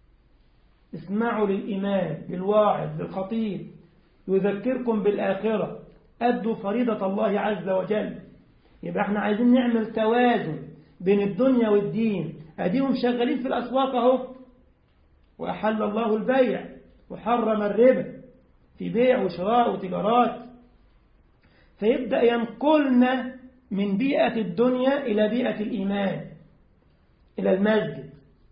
اسمعوا للإمام للواعظ للخطيب يذكركم بالآخرة أدوا فريضة الله عز وجل يبقى احنا عايزين نعمل توازن بين الدنيا والدين أديهم شغالين في الأسواق اهو وأحل الله البيع وحرم الربا في بيع وشراء وتجارات فيبدأ ينقلنا من بيئة الدنيا إلى بيئة الإيمان إلى المسجد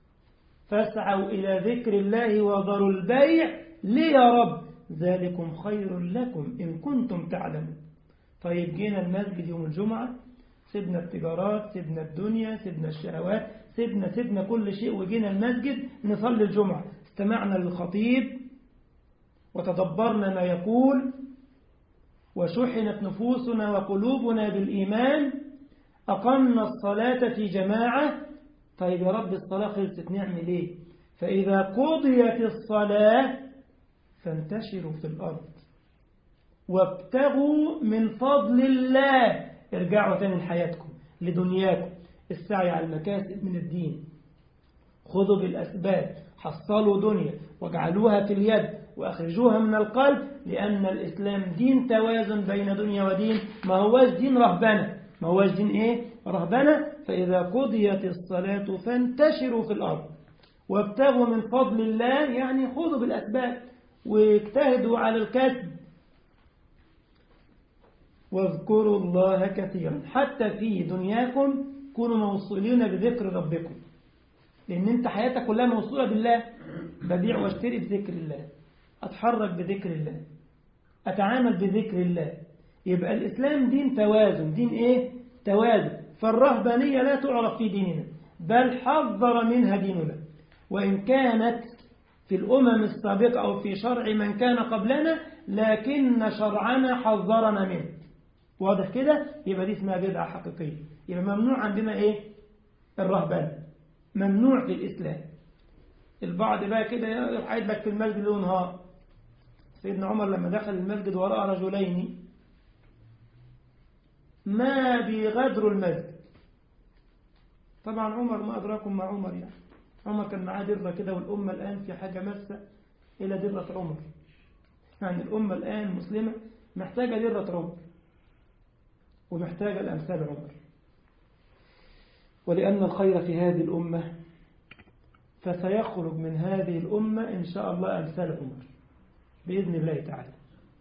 فاسعوا إلى ذكر الله وذروا البيع ليه يا رب ذلكم خير لكم إن كنتم تعلمون طيب جينا المسجد يوم الجمعة سيبنا التجارات سيبنا الدنيا سيبنا الشهوات سيبنا سيبنا كل شيء وجينا المسجد نصلي الجمعة استمعنا للخطيب وتدبرنا ما يقول وشحنت نفوسنا وقلوبنا بالإيمان أقمنا الصلاة في جماعة طيب يا رب الصلاة خلصت نعمل ايه فإذا قضيت الصلاة فانتشروا في الأرض وابتغوا من فضل الله ارجعوا تاني لحياتكم لدنياكم السعي على المكاسب من الدين خذوا بالأسباب حصلوا دنيا واجعلوها في اليد وأخرجوها من القلب لأن الإسلام دين توازن بين دنيا ودين ما هوش دين رهبنة ما هوش دين إيه رهبنة فإذا قضيت الصلاة فانتشروا في الأرض وابتغوا من فضل الله يعني خذوا بالأسباب واجتهدوا على الكسب واذكروا الله كثيرا حتى في دنياكم كونوا موصولين بذكر ربكم لأن أنت حياتك كلها موصولة بالله ببيع واشتري بذكر الله أتحرك بذكر الله أتعامل بذكر الله يبقى الإسلام دين توازن دين إيه؟ توازن فالرهبانية لا تعرف في ديننا بل حذر منها ديننا وإن كانت في الأمم السابقة أو في شرع من كان قبلنا لكن شرعنا حذرنا منه واضح كده يبقى دي اسمها بدعة حقيقية يبقى ممنوع عندنا إيه الرهبان ممنوع في الإسلام البعض بقى كده يقعد لك في المسجد له نهار سيدنا عمر لما دخل المسجد وراء رجلين ما بيغادروا المسجد طبعا عمر ما أدراكم مع عمر يعني عمر كان معاه درة كده والأمة الآن في حاجة مسة إلى درة عمر يعني الأمة الآن مسلمة محتاجة درة عمر ومحتاجة الأمثال عمر ولأن الخير في هذه الأمة فسيخرج من هذه الأمة إن شاء الله أمثال عمر بإذن الله تعالى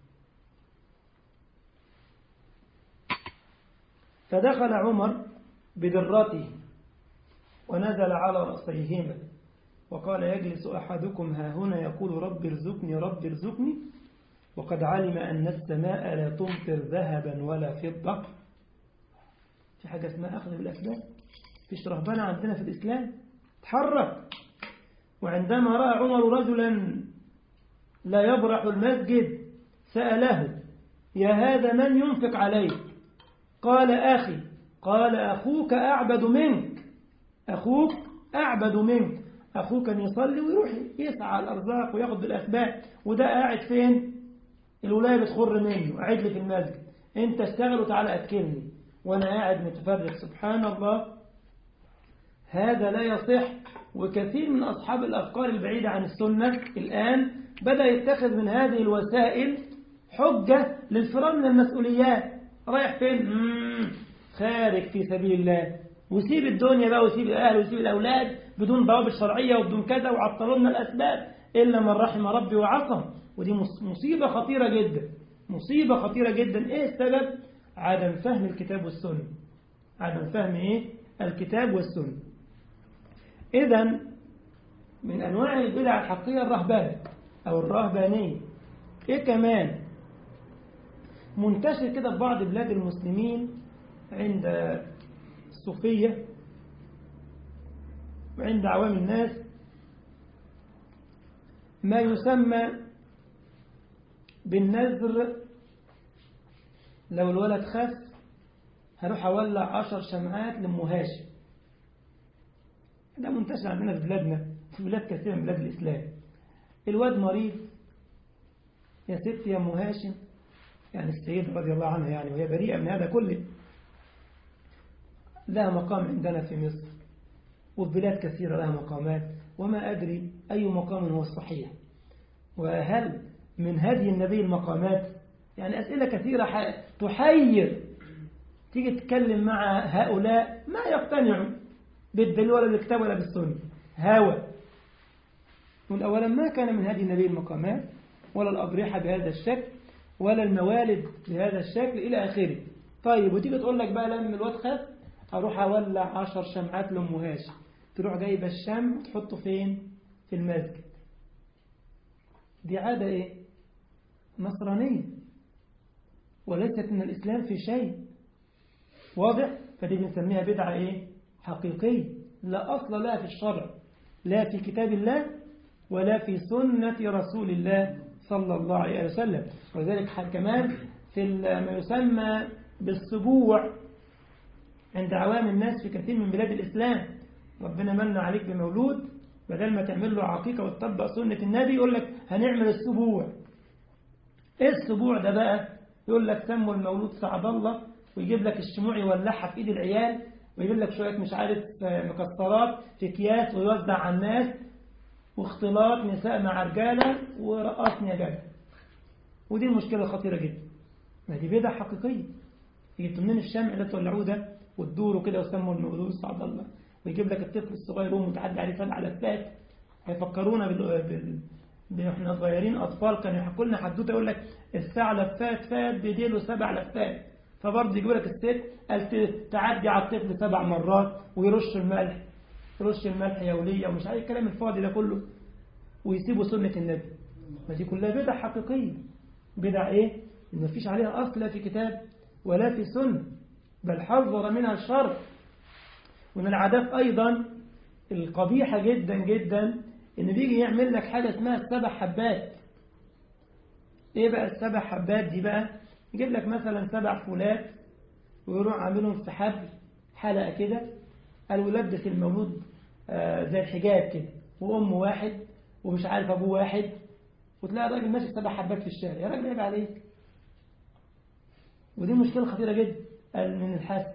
فدخل عمر بدرته ونزل على رأسيهما وقال يجلس أحدكم ها هنا يقول رب ارزقني رب ارزقني وقد علم أن السماء لا تمطر ذهبا ولا فضة في حاجة اسمها أخذ بالأسباب فيش رهبانة عندنا في الإسلام تحرك وعندما رأى عمر رجلا لا يبرح المسجد سأله يا هذا من ينفق عليك قال أخي قال أخوك أعبد منك أخوك أعبد منك أخوك كان يصلي ويروح يسعى على الأرزاق وياخد بالأسباب وده قاعد فين الولاية بتخر منه قاعد لي في المسجد انت اشتغل وتعالى أكلني وأنا قاعد متفرغ سبحان الله هذا لا يصح وكثير من أصحاب الأفكار البعيدة عن السنة الآن بدأ يتخذ من هذه الوسائل حجة للفرار من المسؤوليات رايح فين؟ مم. خارج في سبيل الله وسيب الدنيا بقى وسيب الأهل وسيب الأولاد بدون ضوابط شرعية وبدون كذا وعطلوا لنا الأسباب إلا من رحم ربي وعصم ودي مصيبة خطيرة جدا مصيبة خطيرة جدا إيه السبب؟ عدم فهم الكتاب والسنة عدم فهم إيه؟ الكتاب والسنة إذا من أنواع البدع الحقيقية الرهبان أو الرهبانية إيه كمان منتشر كده في بعض بلاد المسلمين عند الصوفية وعند عوام الناس ما يسمى بالنذر لو الولد خف هروح أولع عشر شمعات لأم هاشم ده منتشر عندنا في بلادنا في بلاد كثيرة من بلاد الإسلام الواد مريض يا ست يا أم هاشم يعني السيدة رضي الله عنها يعني وهي بريئة من هذا كله لها مقام عندنا في مصر وفي بلاد كثيرة لها مقامات وما أدري أي مقام هو الصحيح وهل من هدي النبي المقامات يعني أسئلة كثيرة تحير تيجي تتكلم مع هؤلاء ما يقتنعوا بالدليل ولا بالكتاب ولا بالسنة هوى من أولا ما كان من هدي النبي المقامات ولا الأضرحة بهذا الشكل ولا الموالد بهذا الشكل إلى آخره طيب وتيجي تقول لك بقى لما الواد خاف أروح أولع عشر شمعات لأم هاشم تروح جايبة الشمع وتحطه فين في المسجد دي عادة إيه نصرانية وليست من الإسلام في شيء واضح فدي بنسميها بدعة إيه حقيقية لا أصل لها في الشرع لا في كتاب الله ولا في سنة رسول الله صلى الله عليه وسلم ولذلك كمان في ما يسمى بالسبوع عند عوام الناس في كثير من بلاد الإسلام ربنا من عليك بمولود بدل ما تعمل له عقيقة وتطبق سنة النبي يقول لك هنعمل السبوع ايه السبوع ده بقى يقول لك سموا المولود سعد الله ويجيب لك الشموع يولعها في ايد العيال ويجيب لك شوية مش عارف مكسرات في أكياس ويوزع على الناس واختلاط نساء مع رجالة ورقصني يا جدع ودي المشكلة الخطيرة جدا ما دي بدع حقيقية جبتوا منين الشمع اللي تولعوه ده وتدوروا كده وسموا المقدوس عبد الله ويجيب لك الطفل الصغير يقوم متعدي عليه فن على الفات هيفكرونا بال بال احنا صغيرين اطفال كانوا يحكوا لنا حدوته يقول لك الثعلب فات فات بديله سبع لفات فبرضه يجيب لك الست قال تعدي على الطفل سبع مرات ويرش الملح يرش الملح يولية ومش عارف الكلام الفاضي ده كله ويسيبوا سنة النبي ما دي كلها بدع حقيقية بدع ايه؟ ان مفيش عليها اصل لا في كتاب ولا في سنة بل حذر منها الشر ومن العادات ايضا القبيحة جدا جدا ان بيجي يعمل لك حاجة اسمها السبع حبات ايه بقى السبع حبات دي بقى يجيب لك مثلا سبع فولات ويروح عاملهم في حبل حلقة كده قالوا لبس المولود آه زي الحجاب كده وأم واحد ومش عارف أبوه واحد وتلاقي الراجل ماشي سبع حبات في الشارع يا راجل عيب عليك ودي مشكلة خطيرة جدا من الحسد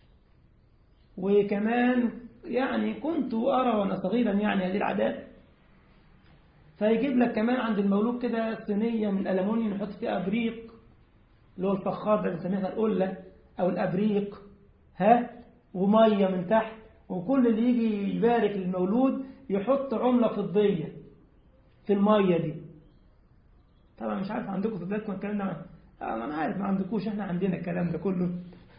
وكمان يعني كنت أرى وأنا صغيرا يعني هذه العادات فيجيب لك كمان عند المولود كده صينية من ألمونيوم يحط فيها أبريق اللي هو الفخار ده بنسميها القلة أو الأبريق ها ومية من تحت وكل اللي يجي يبارك المولود يحط عملة فضية في المية دي طبعا مش عارف عندكم في بلادكم الكلام ده أنا عارف ما عندكوش احنا عندنا الكلام ده كله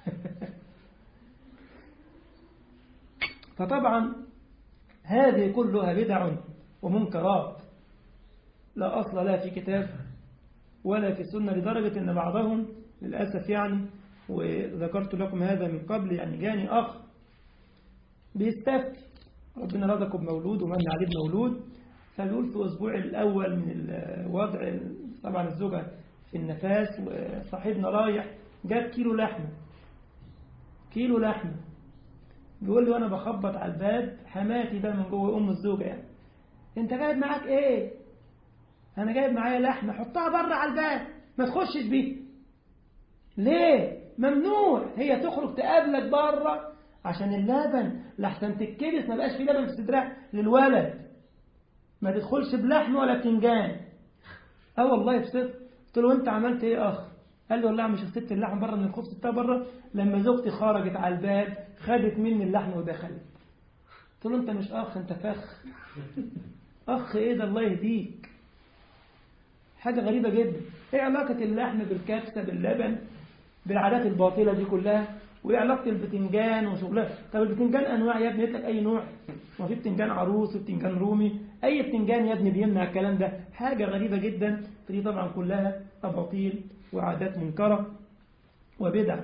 فطبعا هذه كلها بدع ومنكرات لا أصل لا في كتاب ولا في سنة لدرجة أن بعضهم للأسف يعني وذكرت لكم هذا من قبل يعني جاني أخ بيستفتي ربنا رزقه بمولود ومن عليه بمولود فبيقول في الأسبوع الأول من الوضع طبعا الزوجة في النفاس وصاحبنا رايح جاب كيلو لحمة كيلو لحمة بيقول لي وأنا بخبط على الباب حماتي بقى من جوه أم الزوجة يعني أنت جايب معاك إيه؟ أنا جايب معايا لحمة حطها بره على الباب ما تخشش بيه ليه؟ ممنوع هي تخرج تقابلك بره عشان اللبن لحسن تتكبس ما بقاش في لبن في صدرها للولد ما تدخلش بلحم ولا بتنجان اه والله بصدق قلت له انت عملت ايه اخ قال لي والله مش سبت اللحم بره من الخبز بتاع بره لما زوجتي خرجت على الباب خدت مني اللحم ودخلت قلت له انت مش اخ انت فخ اخ ايه ده الله يهديك حاجة غريبة جدا ايه علاقة اللحم بالكبسة باللبن بالعادات الباطلة دي كلها وايه علاقة البتنجان وشغلها طب البتنجان انواع يا ابني لك اي نوع ما في بتنجان عروس وبتنجان رومي اي بتنجان يا ابني بيمنع الكلام ده حاجة غريبة جدا فدي طبعا كلها اباطيل وعادات منكرة وبدع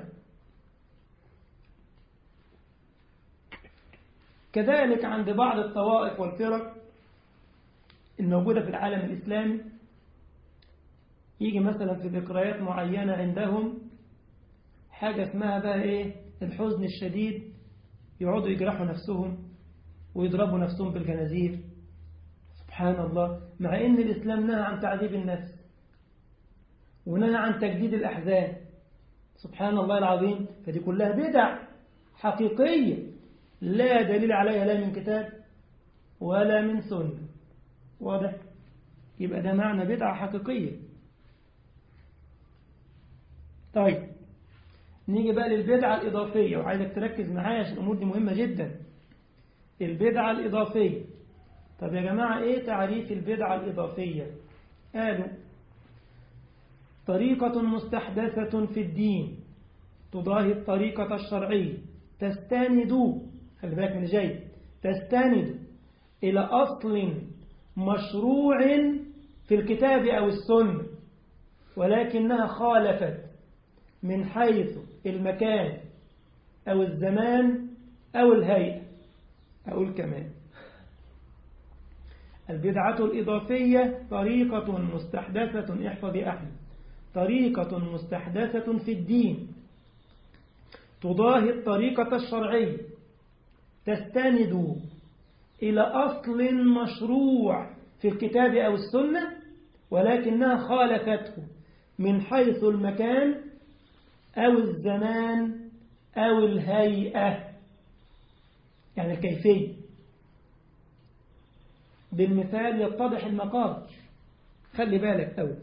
كذلك عند بعض الطوائف والفرق الموجودة في العالم الإسلامي يجي مثلا في ذكريات معينة عندهم حاجة اسمها بقى إيه الحزن الشديد يقعدوا يجرحوا نفسهم ويضربوا نفسهم بالجنازير سبحان الله مع إن الإسلام نهى عن تعذيب النفس ونهى عن تجديد الأحزان سبحان الله العظيم فدي كلها بدع حقيقية لا دليل عليها لا من كتاب ولا من سنة واضح يبقى ده معنى بدعة حقيقية طيب نيجي بقى للبدعة الإضافية وعايزك تركز معايا عشان الأمور دي مهمة جدا البدعة الإضافية طب يا جماعة إيه تعريف البدعة الإضافية قالوا طريقة مستحدثة في الدين تضاهي الطريقة الشرعية تستند خلي بالك من جاي تستند إلى أصل مشروع في الكتاب أو السنة ولكنها خالفت من حيث المكان أو الزمان أو الهيئة أقول كمان البدعة الإضافية طريقة مستحدثة احفظ يا أحمد طريقة مستحدثة في الدين تضاهي الطريقة الشرعية تستند إلى أصل مشروع في الكتاب أو السنة ولكنها خالفته من حيث المكان أو الزمان أو الهيئة يعني الكيفية بالمثال يتضح المقام خلي بالك أول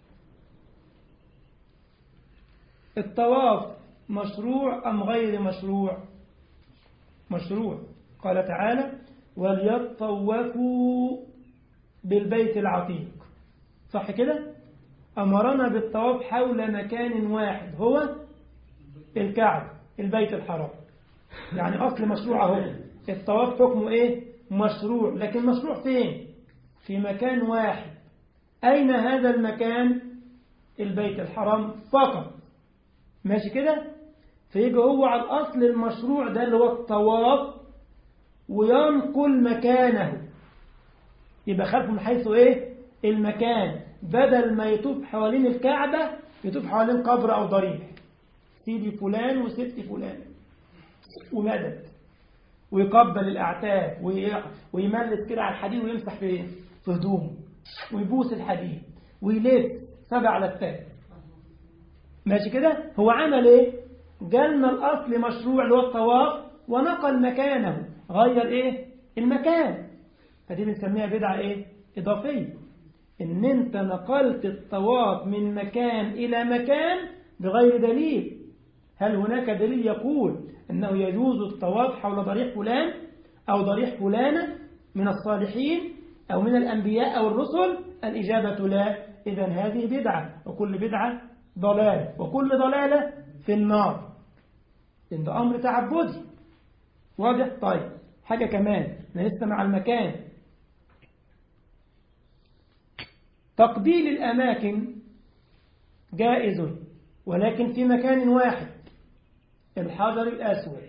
الطواف مشروع أم غير مشروع مشروع قال تعالى وليطوفوا بالبيت العتيق صح كده أمرنا بالطواف حول مكان واحد هو الكعب البيت الحرام يعني أصل مشروع اهو الطواف حكمه إيه مشروع لكن مشروع فين في مكان واحد أين هذا المكان البيت الحرام فقط ماشي كده فيجي هو على الأصل المشروع ده اللي هو الطواف وينقل مكانه يبقى خلفه من حيث ايه المكان بدل ما يطوف حوالين الكعبة يطوف حوالين قبر أو ضريح سيدي فلان وست فلان ومدد ويقبل الأعتاب ويملس كده على الحديد ويمسح في في هدومه ويبوس الحديد ويلف سبع لفات ماشي كده هو عمل ايه جالنا الأصل مشروع اللي هو الطواف ونقل مكانه غير ايه المكان فدي بنسميها بدعة ايه إضافية إن أنت نقلت الطواف من مكان إلى مكان بغير دليل هل هناك دليل يقول أنه يجوز الطواف حول ضريح فلان أو ضريح فلانة من الصالحين أو من الأنبياء أو الرسل الإجابة لا إذا هذه بدعة وكل بدعة ضلالة وكل ضلالة في النار إن ده أمر تعبدي واضح طيب حاجة كمان لسه مع المكان تقبيل الأماكن جائز ولكن في مكان واحد الحجر الأسود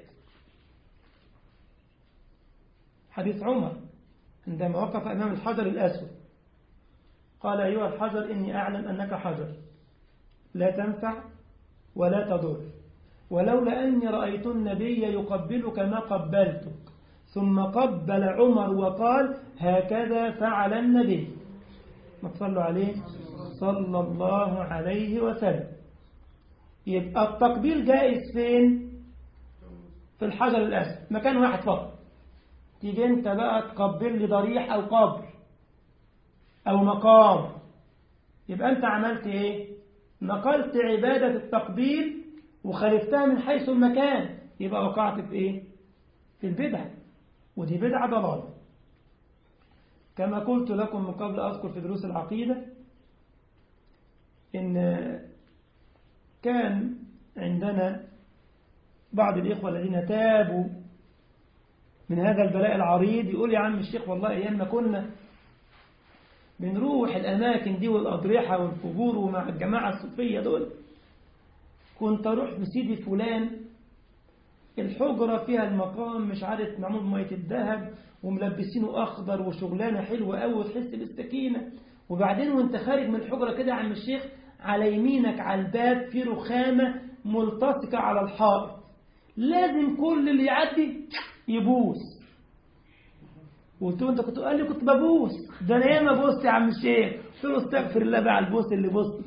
حديث عمر عندما وقف أمام الحجر الأسود قال أيها الحجر إني أعلم أنك حجر لا تنفع ولا تضر ولولا أني رأيت النبي يقبلك ما قبلتك ثم قبل عمر وقال هكذا فعل النبي ما تصلوا عليه صلى الله عليه وسلم يبقى التقبيل جائز فين في الحجر الأسود مكان واحد فقط تيجي انت بقى تقبل لي ضريح أو قبر أو مقام يبقى انت عملت ايه نقلت عبادة التقبيل وخالفتها من حيث المكان يبقى وقعت في ايه في البدعة ودي بدعة ضلال كما قلت لكم من قبل أذكر في دروس العقيدة إن كان عندنا بعض الإخوة الذين تابوا من هذا البلاء العريض يقول يا عم الشيخ والله أيام ما كنا بنروح الأماكن دي والأضرحة والقبور ومع الجماعة الصوفية دول كنت أروح بسيدي فلان الحجرة فيها المقام مش عارف معمول مية الذهب وملبسينه أخضر وشغلانة حلوة أوي وتحس بالسكينة وبعدين وانت خارج من الحجرة كده يا عم الشيخ على يمينك على الباب في رخامة ملتصقة على الحائط لازم كل اللي يعدي يبوس قلت له انت كنت قال لي كنت ببوس ده انا ياما بوست يا عم الشيخ قلت له استغفر الله بقى على البوس اللي بوست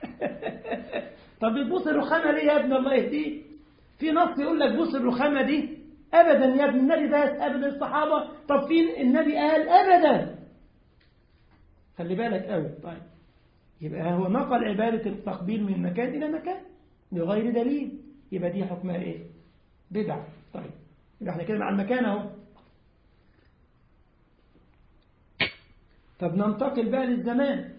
طب بتبوس الرخامه ليه يا ابن الله يهديك في نص يقول لك بوس الرخامه دي ابدا يا ابن النبي بس ابدا الصحابه طب فين النبي قال ابدا خلي بالك قوي طيب يبقى هو نقل عباده التقبيل من مكان الى مكان بغير دليل يبقى دي حكمها ايه بدعه طيب يبقى احنا كده مع المكان اهو طب ننتقل بقى للزمان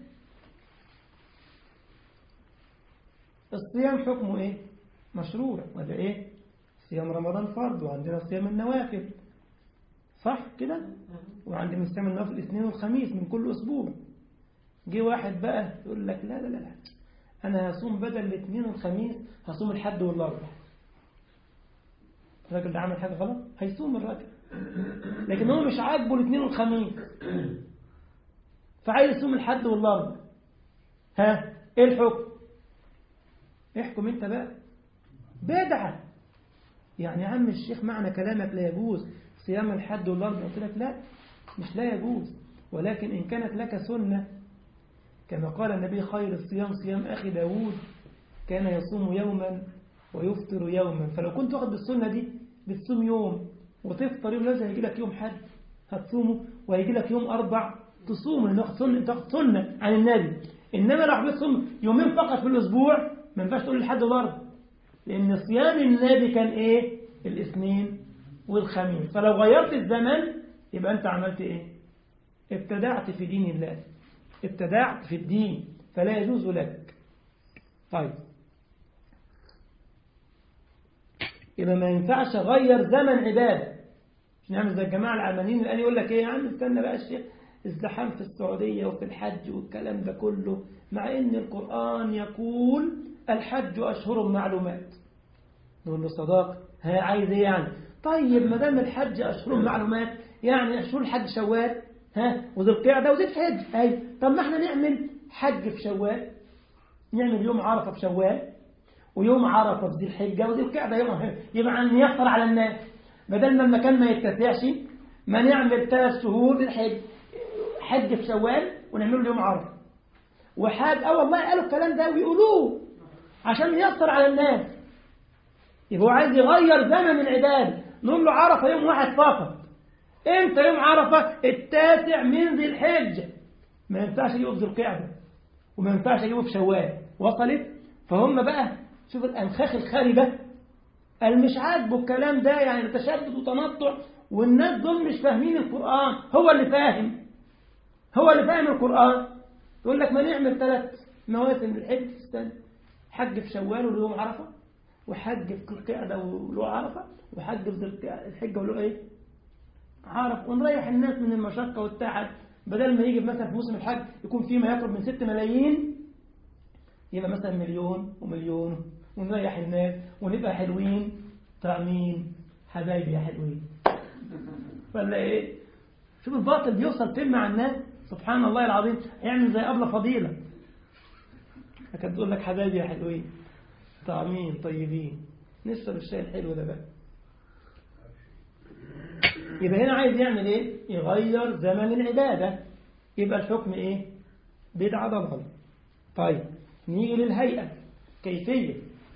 الصيام حكمه ايه مشروع وده ايه صيام رمضان فرض وعندنا صيام النوافل صح كده وعندنا صيام النوافل الاثنين والخميس من كل اسبوع جه واحد بقى يقول لك لا لا لا لا انا هصوم بدل الاثنين والخميس هصوم الحد والاربع الراجل ده عمل حاجه غلط هيصوم الراجل لكن هو مش عاجبه الاثنين والخميس فعايز يصوم الحد والاربع ها ايه الحكم احكم انت بقى بدعة يعني يا عم الشيخ معنى كلامك لا يجوز صيام الحد والاربع قلت لك لا مش لا يجوز ولكن إن كانت لك سنة كما قال النبي خير الصيام صيام أخي داود كان يصوم يوما ويفطر يوما فلو كنت واخد بالسنة دي بتصوم يوم وتفطر يوم لازم هيجي لك يوم حد هتصومه وهيجي لك يوم أربع تصوم لأنه سنة تاخد سنة عن النبي إنما لو حبيت تصوم يومين فقط في الأسبوع ما ينفعش تقول لحد برضه لأن صيام النبي كان إيه؟ الاثنين والخميس فلو غيرت الزمن يبقى أنت عملت إيه؟ ابتدعت في دين الله ابتدعت في الدين فلا يجوز لك طيب يبقى ما ينفعش أغير زمن عبادة مش نعمل زي الجماعة العلمانيين الآن يقول لك إيه يا عم استنى بقى الشيخ ازدحام في السعودية وفي الحج والكلام ده كله مع إن القرآن يقول الحج أشهر معلومات نقول له صداق ها عايز إيه يعني طيب ما دام الحج أشهر معلومات يعني أشهر الحج شوال ها وذي القعدة وذي الحج أي طب ما احنا نعمل حج في شوال نعمل يوم عرفة في شوال ويوم عرفة في ذي الحجة وذي القعدة يوم يبقى نيسر على الناس بدل ما المكان ما يتسعش ما نعمل ثلاث شهور للحج حج في شوال ونعمله يوم عرفة وحاج اه والله قالوا الكلام ده ويقولوه عشان ييسر على الناس يبقى هو عايز يغير زمن العبادة نقول له عرفة يوم واحد فقط امتى يوم عرفة التاسع من ذي الحجة ما ينفعش يجيبه في ذي القعدة وما ينفعش يجيبه في شوال وصلت فهم بقى شوف الأنخاخ الخاربة اللي مش عاجبه الكلام ده يعني تشدد وتنطع والناس دول مش فاهمين القرآن هو اللي فاهم هو اللي فاهم القرآن يقول لك ما نعمل ثلاث مواسم للحج في السنة حج في شوال وله يوم عرفة وحج في القعدة وله عرفة وحج في الحجة وله ايه عرف ونريح الناس من المشقة والتعب بدل ما يجي مثلا في موسم الحج يكون فيه ما يقرب من 6 ملايين يبقى مثلا مليون ومليون ونريح الناس ونبقى حلوين طعمين حبايبي يا حلوين ولا ايه شوف الباطل بيوصل فين مع الناس سبحان الله العظيم يعمل زي أبلة فضيلة كانت تقول لك حبايبي يا حلوين طعمين طيبين نشرب الشاي الحلو ده بقى يبقى هنا عايز يعمل ايه يغير زمن العبادة يبقى الحكم ايه بدعة ضلال طيب نيجي للهيئة كيفية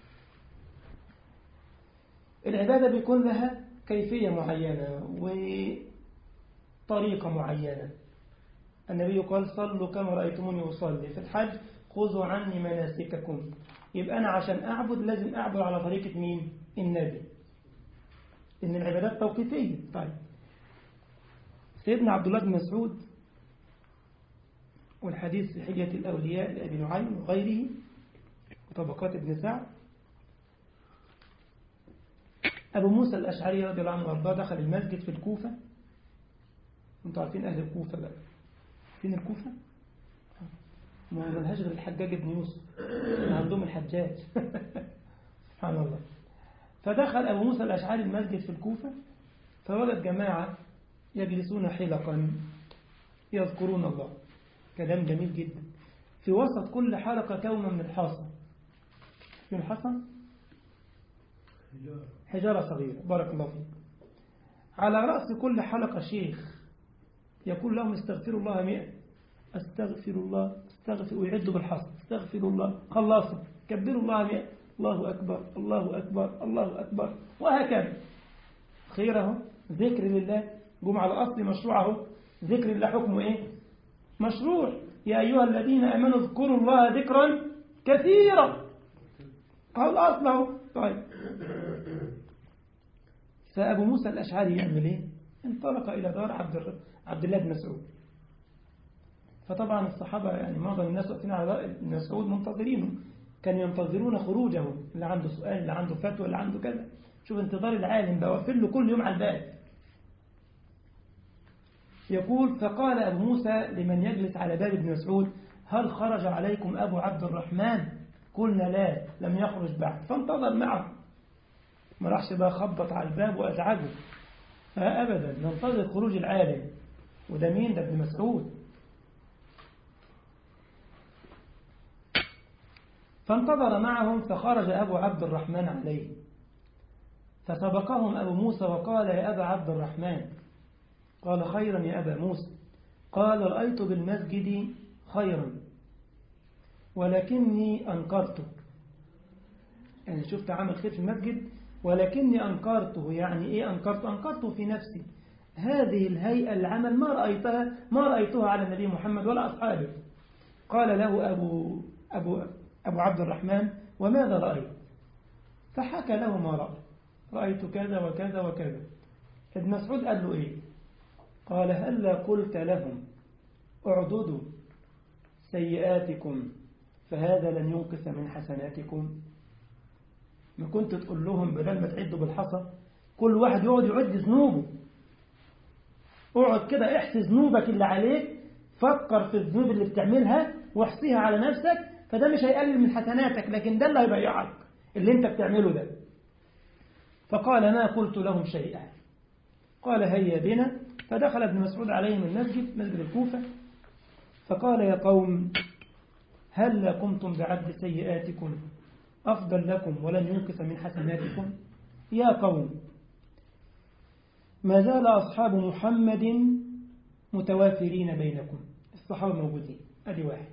العبادة بيكون لها كيفية معينة وطريقة معينة النبي قال صلوا كما رأيتموني أصلي في الحج خذوا عني مناسككم يبقى أنا عشان أعبد لازم أعبد على طريقة مين النبي إن العبادات توقيفية طيب سيدنا عبد الله بن مسعود والحديث في حجة الأولياء لأبي نعيم وغيره وطبقات ابن سعد أبو موسى الأشعري رضي الله عنه وارضاه دخل المسجد في الكوفة انتوا عارفين أهل الكوفة بقى فين الكوفة؟ ما ملهاش غير الحجاج بن يوسف عندهم الحجاج سبحان الله فدخل أبو موسى الأشعري المسجد في الكوفة فوجد جماعة يجلسون حلقا يذكرون الله كلام جميل جدا في وسط كل حلقة كومة من الحصى في الحصى حجارة صغيرة بارك الله فيك على رأس كل حلقة شيخ يقول لهم استغفروا الله مئة استغفر الله استغفر ويعدوا بالحصى استغفر الله خلصوا كبروا الله مئة الله أكبر الله أكبر الله أكبر وهكذا خيره ذكر لله قوم على أصل مشروعه ذكر الله حكمه إيه مشروع يا أيها الذين أمنوا اذكروا الله ذكرا كثيرا قال أصله طيب فأبو موسى الأشعري يعمل إيه انطلق إلى دار عبد, عبد الله بن مسعود فطبعا الصحابة يعني معظم الناس واقفين على ابن مسعود منتظرينه كانوا ينتظرون خروجه اللي عنده سؤال اللي عنده فتوى اللي عنده كذا شوف انتظار العالم بقى واقفين له كل يوم على الباب يقول فقال أبو موسى لمن يجلس على باب ابن مسعود هل خرج عليكم أبو عبد الرحمن قلنا لا لم يخرج بعد فانتظر معه ما راحش بقى خبط على الباب وأزعجه فأبدا ننتظر خروج العالم وده مين ده ابن مسعود فانتظر معهم فخرج أبو عبد الرحمن عليه فسبقهم أبو موسى وقال يا أبا عبد الرحمن قال خيرا يا أبا موسى قال رأيت بالمسجد خيرا ولكني أنكرته يعني شفت عمل خير في المسجد ولكني أنكرته يعني إيه أنكرت أنكرته في نفسي هذه الهيئة العمل ما رأيتها ما رأيتها على النبي محمد ولا أصحابه قال له أبو, أبو, أبو عبد الرحمن وماذا رأيت فحكى له ما رأى رأيت كذا وكذا وكذا ابن مسعود قال له إيه قال هلا قلت لهم اعددوا سيئاتكم فهذا لن ينقص من حسناتكم ما كنت تقول لهم بدل ما تعدوا بالحصى كل واحد يقعد يعد ذنوبه اقعد كده احصي ذنوبك اللي عليك فكر في الذنوب اللي بتعملها واحصيها على نفسك فده مش هيقلل من حسناتك لكن ده اللي هيضيعك اللي انت بتعمله ده فقال ما قلت لهم شيئا قال هيا بنا فدخل ابن مسعود عليهم المسجد مسجد الكوفة فقال يا قوم هل قمتم بعد سيئاتكم أفضل لكم ولن ينقص من حسناتكم يا قوم ما زال أصحاب محمد متوافرين بينكم الصحابة موجودين أدي واحد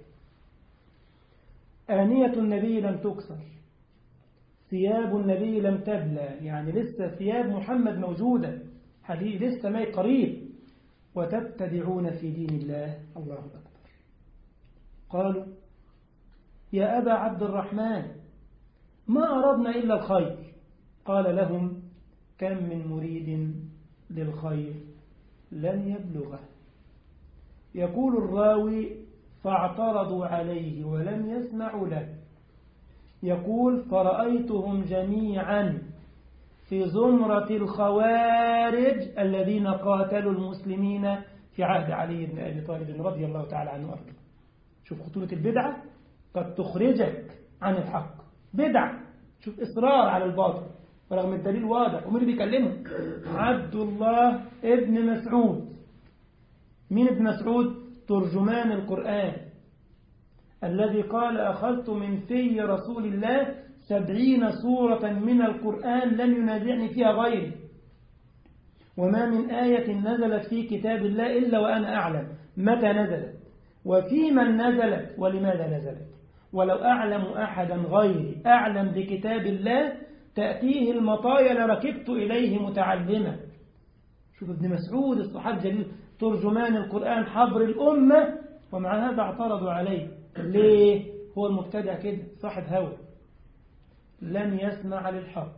آنية النبي لم تكسر ثياب النبي لم تبلى يعني لسه ثياب محمد موجودة حديث لسه ما قريب وتبتدعون في دين الله الله أكبر قالوا يا أبا عبد الرحمن ما أردنا إلا الخير قال لهم كم من مريد للخير لن يبلغه يقول الراوي فاعترضوا عليه ولم يسمعوا له يقول فرأيتهم جميعا في زمرة الخوارج الذين قاتلوا المسلمين في عهد علي بن أبي طالب رضي الله تعالى عنه وأرضاه شوف خطورة البدعة قد تخرجك عن الحق بدعة شوف إصرار على الباطل ورغم الدليل واضح ومين اللي بيكلمه عبد الله ابن مسعود مين ابن مسعود ترجمان القرآن الذي قال أخذت من في رسول الله سبعين سورة من القرآن لم ينازعني فيها غيري وما من آية نزلت في كتاب الله إلا وأنا أعلم متى نزلت وفي من نزلت ولماذا نزلت ولو أعلم أحدا غيري أعلم بكتاب الله تأتيه المطايا لركبت إليه متعلما شوف ابن مسعود الصحابي الجليل ترجمان القرآن حبر الأمة ومع هذا اعترضوا عليه ليه هو المبتدع كده صاحب هوى لم يسمع للحق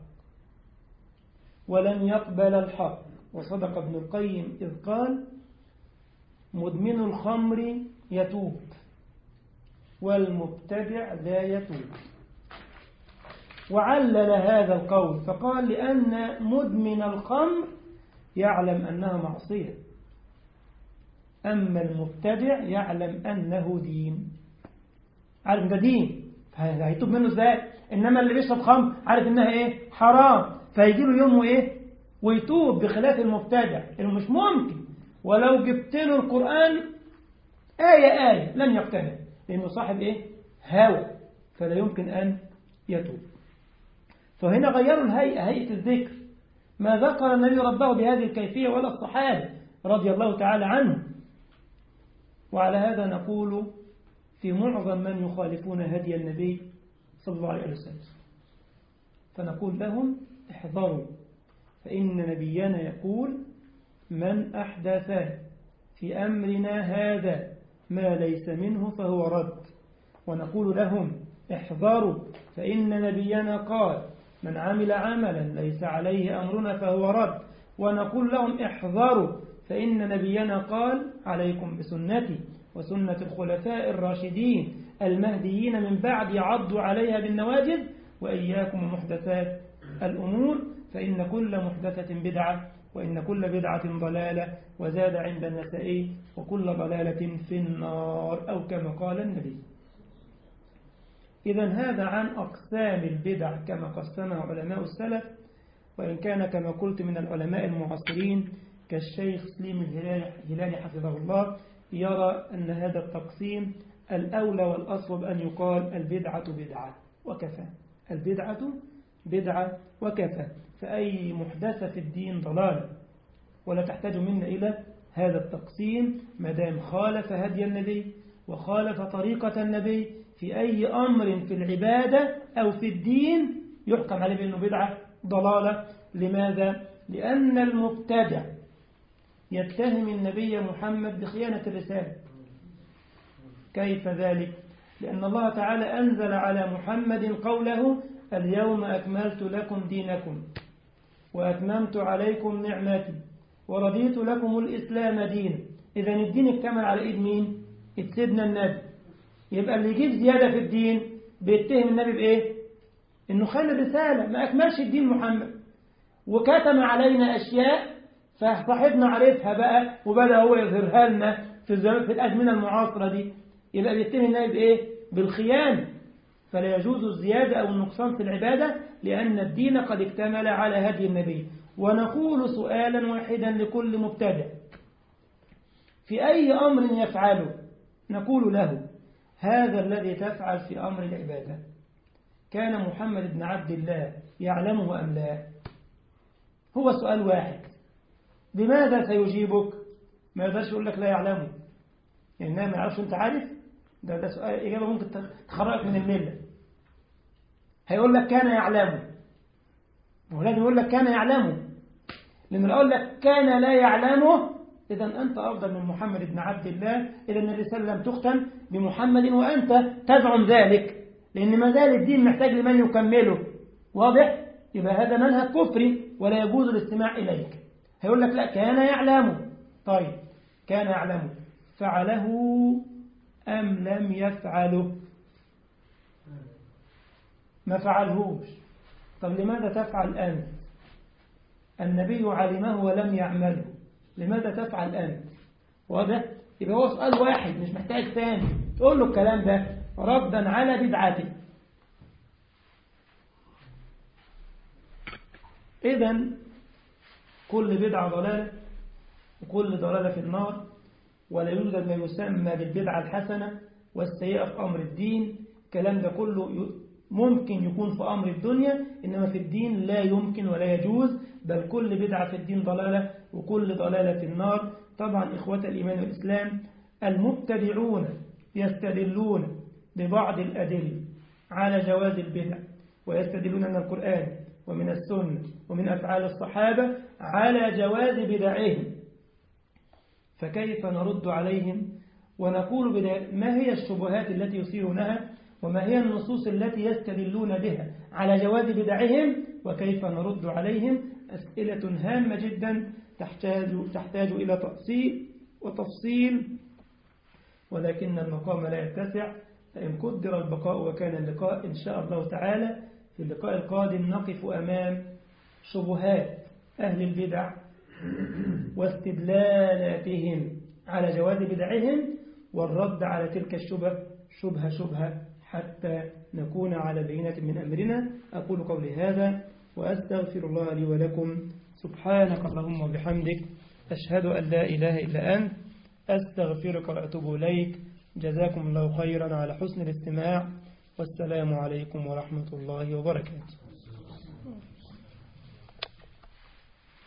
ولم يقبل الحق وصدق ابن القيم إذ قال مدمن الخمر يتوب والمبتدع لا يتوب وعلل هذا القول فقال لأن مدمن الخمر يعلم أنها معصية أما المبتدع يعلم أنه دين عارف ده دين هيتوب منه ازاي إنما اللي بيشرب خمر عارف إنها إيه حرام فيجي له يوم وإيه ويتوب بخلاف المبتدع اللي مش ممكن ولو جبت له القرآن آية آية لن يقتنع لأنه صاحب إيه هوى فلا يمكن أن يتوب فهنا غيروا الهيئة هيئة الذكر ما ذكر النبي ربه بهذه الكيفية ولا الصحابة رضي الله تعالى عنه وعلى هذا نقول في معظم من يخالفون هدي النبي صلى الله عليه وسلم فنقول لهم احذروا فإن نبينا يقول من أحدث في أمرنا هذا ما ليس منه فهو رد ونقول لهم احذروا فإن نبينا قال من عمل عملا ليس عليه أمرنا فهو رد ونقول لهم احذروا فإن نبينا قال عليكم بسنتي وسنة الخلفاء الراشدين المهديين من بعد عضوا عليها بالنواجذ وإياكم محدثات الأمور فإن كل محدثة بدعة وإن كل بدعة ضلالة وزاد عند النسائي وكل ضلالة في النار أو كما قال النبي إذا هذا عن أقسام البدع كما قسمها علماء السلف وإن كان كما قلت من العلماء المعاصرين كالشيخ سليم الهلالي حفظه الله يرى أن هذا التقسيم الأولى والأصوب أن يقال البدعة بدعة وكفى البدعة بدعة وكفى فأي محدثة في الدين ضلال ولا تحتاج منا إلى هذا التقسيم مدام خالف هدي النبي وخالف طريقة النبي في أي أمر في العبادة أو في الدين يحكم عليه بأنه بدعة ضلالة لماذا؟ لأن المبتدع يتهم النبي محمد بخيانة الرسالة كيف ذلك؟ لأن الله تعالى أنزل على محمد قوله اليوم أكملت لكم دينكم وأتممت عليكم نعمتي ورضيت لكم الإسلام دينا إذا الدين اكتمل على إيد مين؟ سيدنا النبي يبقى اللي يجيب زيادة في الدين بيتهم النبي بإيه؟ إنه خلى الرسالة ما أكملش الدين محمد وكتم علينا أشياء فصاحبنا عرفها بقى وبدأ هو يظهرها لنا في, في الأزمنة المعاصرة دي يبقى بيتهم النبي بإيه؟ بالخيانة فلا يجوز الزيادة أو النقصان في العبادة لأن الدين قد اكتمل على هدي النبي ونقول سؤالا واحدا لكل مبتدع في أي أمر يفعله نقول له هذا الذي تفعل في أمر العبادة كان محمد بن عبد الله يعلمه أم لا هو سؤال واحد لماذا سيجيبك ما يقدرش يقول لك لا يعلمه يعني ما يعرفش انت عارف ده ده سؤال إجابة ممكن تخرجك من الملة هيقول لك كان يعلمه هو لازم يقول لك كان يعلمه لأنه لو قال لك كان لا يعلمه إذا أنت أفضل من محمد بن عبد الله إذا الرسالة لم تختم بمحمد وأنت تزعم ذلك لأن ما زال الدين محتاج لمن يكمله واضح؟ يبقى هذا منهج كفري ولا يجوز الاستماع إليك هيقول لك لا كان يعلمه طيب كان يعلمه فعله أم لم يفعله ما فعلهوش طب لماذا تفعل أنت النبي علمه ولم يعمله لماذا تفعل أنت واضح يبقى هو سؤال واحد مش محتاج ثاني تقول له الكلام ده ردا على بدعته إذا كل بدعة ضلالة وكل ضلالة في النار ولا يوجد ما يسمى بالبدعة الحسنة والسيئة في أمر الدين الكلام ده كله ممكن يكون في أمر الدنيا إنما في الدين لا يمكن ولا يجوز بل كل بدعة في الدين ضلالة وكل ضلالة في النار طبعا إخوة الإيمان والإسلام المبتدعون يستدلون ببعض الأدلة على جواز البدع ويستدلون من القرآن ومن السنة ومن أفعال الصحابة على جواز بدعهم فكيف نرد عليهم ونقول ما هي الشبهات التي يثيرونها وما هي النصوص التي يستدلون بها على جواز بدعهم وكيف نرد عليهم أسئلة هامة جدا تحتاج, تحتاج إلى تأصيل وتفصيل ولكن المقام لا يتسع فإن قدر البقاء وكان اللقاء إن شاء الله تعالى في اللقاء القادم نقف أمام شبهات أهل البدع واستدلالاتهم على جواز بدعهم والرد على تلك الشبه شبهة شبهة حتى نكون على بينة من أمرنا أقول قولي هذا وأستغفر الله لي ولكم سبحانك اللهم وبحمدك أشهد أن لا إله إلا أنت أستغفرك وأتوب إليك جزاكم الله خيرا على حسن الاستماع والسلام عليكم ورحمة الله وبركاته